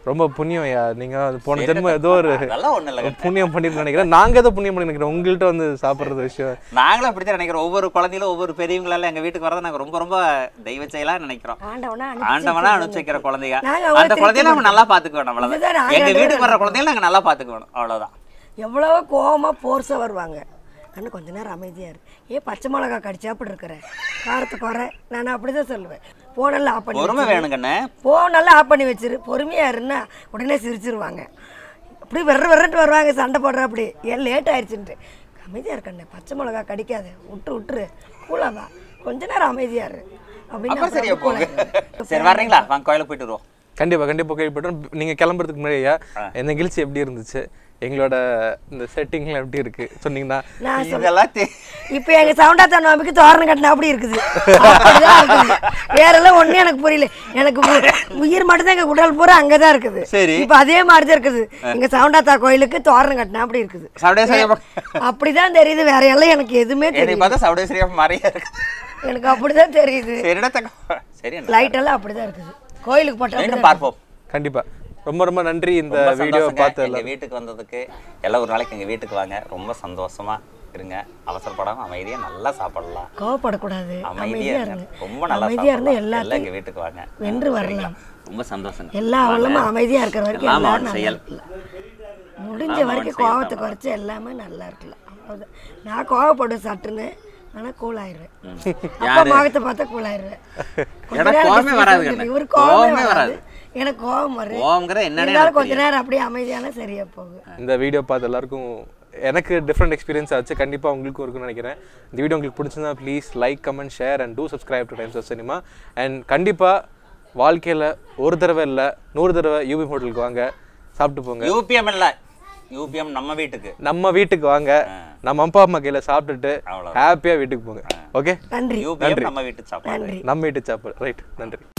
ரொம்ப புண்ணியம் ஐயா நீங்க அது போன ஜென்மம் ஏதோ ஒரு அதெல்லாம் ஒண்ணும் இல்லைங்க புண்ணியம் பண்ணிருக்கேன் நினைக்கிறேன் நாங்க ஏதோ புண்ணியம் பண்ணி நினைக்கிறோம் உங்கள்கிட்ட வந்து சாப்பிடுறது விஷயம் நாங்களும் அப்படித்தான் நினைக்கிறோம் ஒவ்வொரு குழந்தையிலும் ஒவ்வொரு பெரியவங்களால எங்க வீட்டுக்கு வரதை நாங்க ரொம்ப ரொம்ப தெய்வ செயலா நினைக்கிறோம் ஆண்டவனா ஆண்டவனா அனுப்பிச்சு வைக்கிற குழந்தைங்க நாங்க அவங்கள அந்த குழந்தையில நம்ம நல்லா பாத்துக்குவோம் இதுதான் அவ்வளவுதான் நாங்க எங்க ரெண்டு வீட்டுக்கு வர்ற குழந்தைகளை நாங்க நல்லா பாத்துக்குவோம் அவ்வளவுதான் எவ்வளவோ கோவமா போர்ஸா வருவாங்க அண்ணன் கொஞ்ச நேரம் அமைதியா இரு ஏ பச்சை மிளகா கடிச்சா அப்படி இருக்கிற காரத்தை குறை நான் அப்படிதான் சொல்லுவேன் போனெல்லாம் ஆஃப் பண்ணி பொறுமை வச்சிரு. வேணுங்கண்ணே போனெல்லாம் ஆஃப் பண்ணி வச்சிரு பொறுமையா இருன்னா உடனே சிரிச்சிருவாங்க அப்படி வெற வெறட்டு வருவாங்க சண்டை போடுற அப்படி ஏன் லேட் ஆயிடுச்சுன்ட்டு அமைதியா இருக்கண்ணே பச்சை மிளகா கடிக்காத விட்டு விட்டுரு கூலாவா கொஞ்ச நேரம் அமைதியா இரு அப்படின்னு அப்புறம் சரியா அப்புறம் போங்க கூலாயிரு. சரி வர்றீங்களா வாங்க கோயிலுக்கு போயிட்டு வருவோம் கண்டிப்பா கண்டிப்பா கேள்விப்பட்டோம் நீங்க கிளம்புறதுக்கு முன்னாடி ஐயா இந்த நிகழ்ச்சி எப்படி இருந்துச்சு எங்களோட இந்த செட்டிங்லாம் எப்படி இருக்கு சொன்னீங்கன்னா நான் சொல்ல இதெல்லாம் தெ- இப்போ எங்க சவுண்டாத்தா நோம்பிக்கு தோரணம் கட்டினா அப்படி இருக்குது அப்படிதான் இருக்குது வேற எல்லாம் ஒண்ணும் எனக்கு புரியல எனக்கு உ- உயிர் மட்டும்தான் எங்க உடல் பூரா அங்கதான் இருக்குது சரி. இப்போ அதே மாதிரி தான் இருக்குது எங்க சவுண்டாத்தா கோயிலுக்கு தோரணம் கட்டினா அப்படி இருக்குது சவுடே சரியா அப்படிதான் தெரியுது வேற எல்லாம் எனக்கு எதுவுமே என்னை தெரியும் பார்த்தா சவுடே சரியா மாறியா இருக்கு எனக்கு அப்படிதான் தெரியுது சரிடா தங்க சரி அண்ணா. லைட் எல்லாம் அப்படிதான் இருக்குது கோயிலுக்கு போட்டா மீண்டும் பார்ப்போம் கண்டிப்பா ரொம்ப ரொம்ப நன்றி இந்த ரொம்ப வீடியோ சந்தோஷங்க. பார்த்து எங்க வீட்டுக்கு வந்ததுக்கு எல்லாம் ஒரு நாளைக்கு எங்க வீட்டுக்கு வாங்க ரொம்ப சந்தோஷமா இருங்க அவசரப்படாம அமைதியா நல்லா சாப்பிடலாம் கோவப்படக்கூடாது அமைதியா அமைதியா இருங்க இருங்க ரொம்ப நல்லா அமைதியா இருந்து சாப்பிடலாம் எல்லாம் எல்லாத்தையும் எங்க வீட்டுக்கு வாங்க வென்று சரிங்களா? வரலாம் ரொம்ப சந்தோஷங்க எல்லா அவலமும் அமைதியா இருக்கிற வரைக்கும் எல்லாம் எல்லாரும் அவன் நல்லா செயல். இருக்கலாம். முடிஞ்ச எல்லாம் வரைக்கும் அவன் செயல் கோவத்தை குறைச்சி எல்லாமே நல்லா இருக்கலாம் அவ்வளவுதான் நான் கோவப்படுவேன் சட்டுன்னு ஆனா கூல் ஆயிருவேன் அப்பா முகத்தை பார்த்தா கூல் ஆயிருவேன் கொஞ்ச எனக்கு நேரம் கோவமே discuss வராது இருக்குது. கண்ணு. இவரு கோவமே கோவமே வராது வராது. எனக்கு கோவம் வரும் கோவம்ங்கிறது என்னன்னே இருந்தாலும் எனக்கு கொஞ்ச நேரம் அப்படியே அமைதியான சரியா போகும் இந்த வீடியோ பார்த்து எல்லாருக்கும் எனக்கு டிஃப்ரெண்ட் எக்ஸ்பீரியன்ஸ் ஆச்சு கண்டிப்பாக உங்களுக்கும் இருக்கும்னு நினைக்கிறேன் இந்த வீடியோ உங்களுக்கு பிடிச்சிருந்தா please like comment share and do subscribe to times of cinema and கண்டிப்பாக வாழ்க்கையில் ஒரு தடவை இல்லை நூறு தடவை யூபி ஹோட்டலுக்கு வாங்க சாப்பிட்டு போங்க யூபிஎம் இல்ல யூபிஎம் நம்ம வீட்டுக்கு நம்ம வீட்டுக்கு வாங்க நம்ம அப்பா அம்மா கையில் சாப்பிட்டுட்டு அவ்வளவுதான். ஹாப்பியாக வீட்டுக்கு போங்க ஓகே நன்றி யூபிஎம் நம்ம வீட்டு சாப்பாடு நன்றி நம்ம வீட்டு சாப்பாடு ரைட் நன்றி